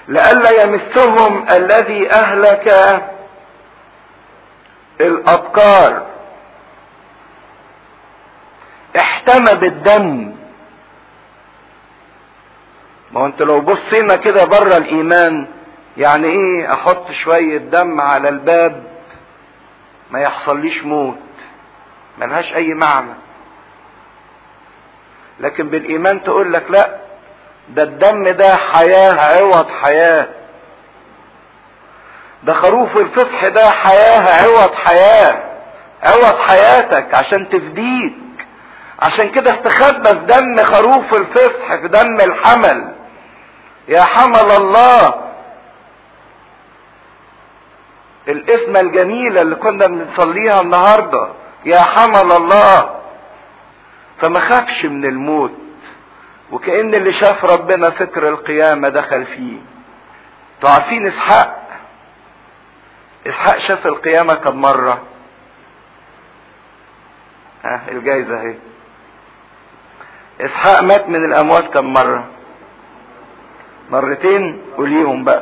لئلا يمسهم الذي اهلك الابكار احتمى بالدم ما هو انت لو بصينا كده بره الايمان يعني ايه احط شوية دم على الباب ما يحصليش موت ملهاش اي معنى لكن بالايمان تقول لك لا ده الدم ده حياة عوض حياة ده خروف الفصح ده حياة عوض حياة عوض حياتك عشان تفديك عشان كده استخبى في دم خروف الفصح في دم الحمل يا حمل الله الاسم الجميلة اللي كنا بنصليها النهاردة يا حمل الله فما خافش من الموت وكأن اللي شاف ربنا فكر القيامة دخل فيه تعرفين اسحاق اسحاق شاف القيامة كم مرة ها الجايزة اهي اسحاق مات من الاموات كم مرة مرتين قوليهم بقى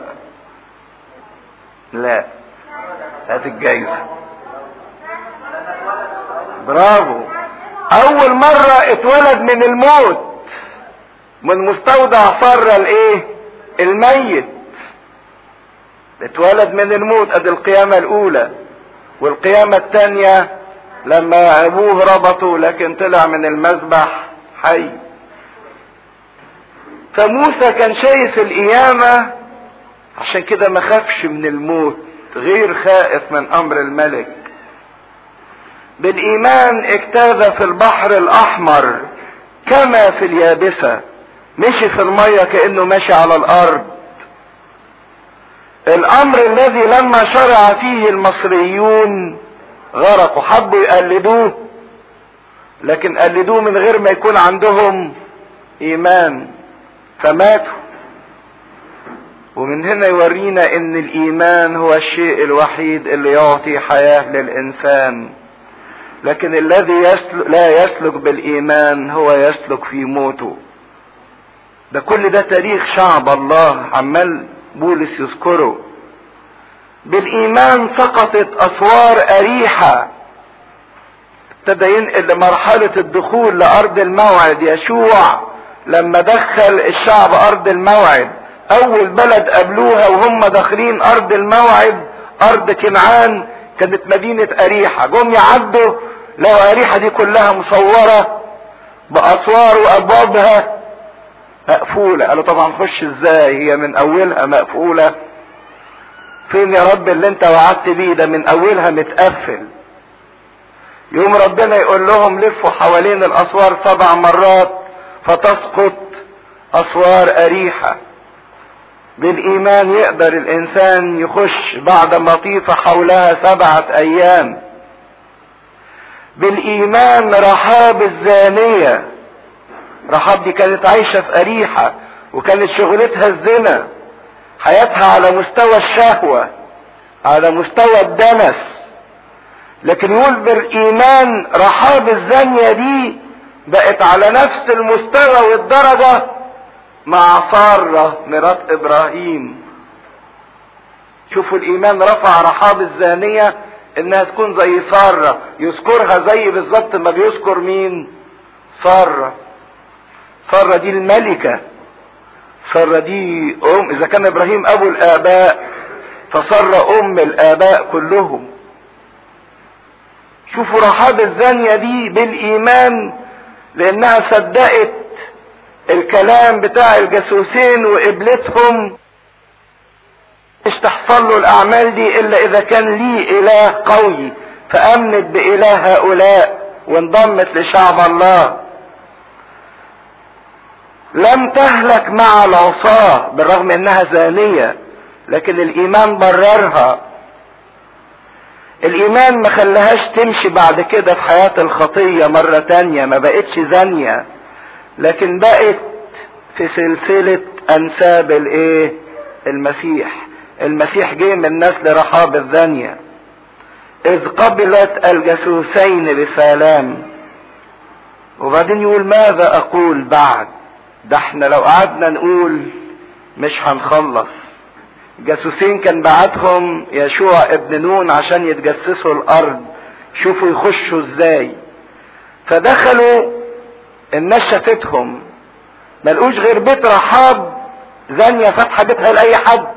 لا هات الجايزة برافو اول مرة اتولد من الموت من مستودع سر الايه الميت اتولد من الموت ادي القيامة الاولى والقيامة الثانية لما ابوه ربطه لكن طلع من المذبح حي فموسى كان شايف القيامة عشان كده ما خافش من الموت غير خائف من امر الملك بالايمان اجتاز في البحر الاحمر كما في اليابسة مشي في المية كأنه ماشي على الارض الامر الذي لما شرع فيه المصريون غرقوا حبوا يقلدوه لكن قلدوه من غير ما يكون عندهم ايمان فماتوا ومن هنا يورينا ان الايمان هو الشيء الوحيد اللي يعطي حياة للانسان لكن الذي يسلك لا يسلك بالايمان هو يسلك في موته ده كل ده تاريخ شعب الله عمال بولس يذكره بالايمان سقطت اسوار اريحة ابتدى ينقل لمرحلة الدخول لارض الموعد يشوع لما دخل الشعب ارض الموعد اول بلد قابلوها وهم داخلين ارض الموعد ارض كنعان كانت مدينة اريحة جم يعدوا لو اريحة دي كلها مصورة باسوار وابوابها مقفولة قالوا طبعا خش ازاي هي من اولها مقفولة فين يا رب اللي انت وعدت بيه ده من اولها متقفل يوم ربنا يقول لهم لفوا حوالين الاسوار سبع مرات فتسقط اسوار اريحة بالايمان يقدر الانسان يخش بعد ما طيف حولها سبعة ايام بالايمان رحاب الزانية رحاب دي كانت عايشة في اريحة وكانت شغلتها الزنا حياتها على مستوى الشهوة على مستوى الدنس لكن يقول بالايمان رحاب الزانية دي بقت على نفس المستوى والدرجة مع سارة مرات ابراهيم شوفوا الايمان رفع رحاب الزانية انها تكون زي سارة يذكرها زي بالظبط ما بيذكر مين سارة سارة دي الملكة سارة دي ام اذا كان ابراهيم ابو الاباء فسارة ام الاباء كلهم شوفوا رحاب الزانية دي بالايمان لانها صدقت الكلام بتاع الجاسوسين وقبلتهم مش تحصل له الاعمال دي الا اذا كان ليه اله قوي فامنت باله هؤلاء وانضمت لشعب الله لم تهلك مع العصاة بالرغم انها زانية لكن الايمان بررها الايمان ما خلاهاش تمشي بعد كده في حياة الخطية مرة تانية ما بقتش زانية لكن بقت في سلسلة انساب الايه المسيح المسيح جه من نسل رحاب الزانية اذ قبلت الجاسوسين بسلام وبعدين يقول ماذا اقول بعد ده احنا لو قعدنا نقول مش هنخلص جاسوسين كان بعتهم يشوع ابن نون عشان يتجسسوا الارض شوفوا يخشوا ازاي فدخلوا الناس شافتهم ملقوش غير بيت رحاب زانية فاتحة بيتها لأي حد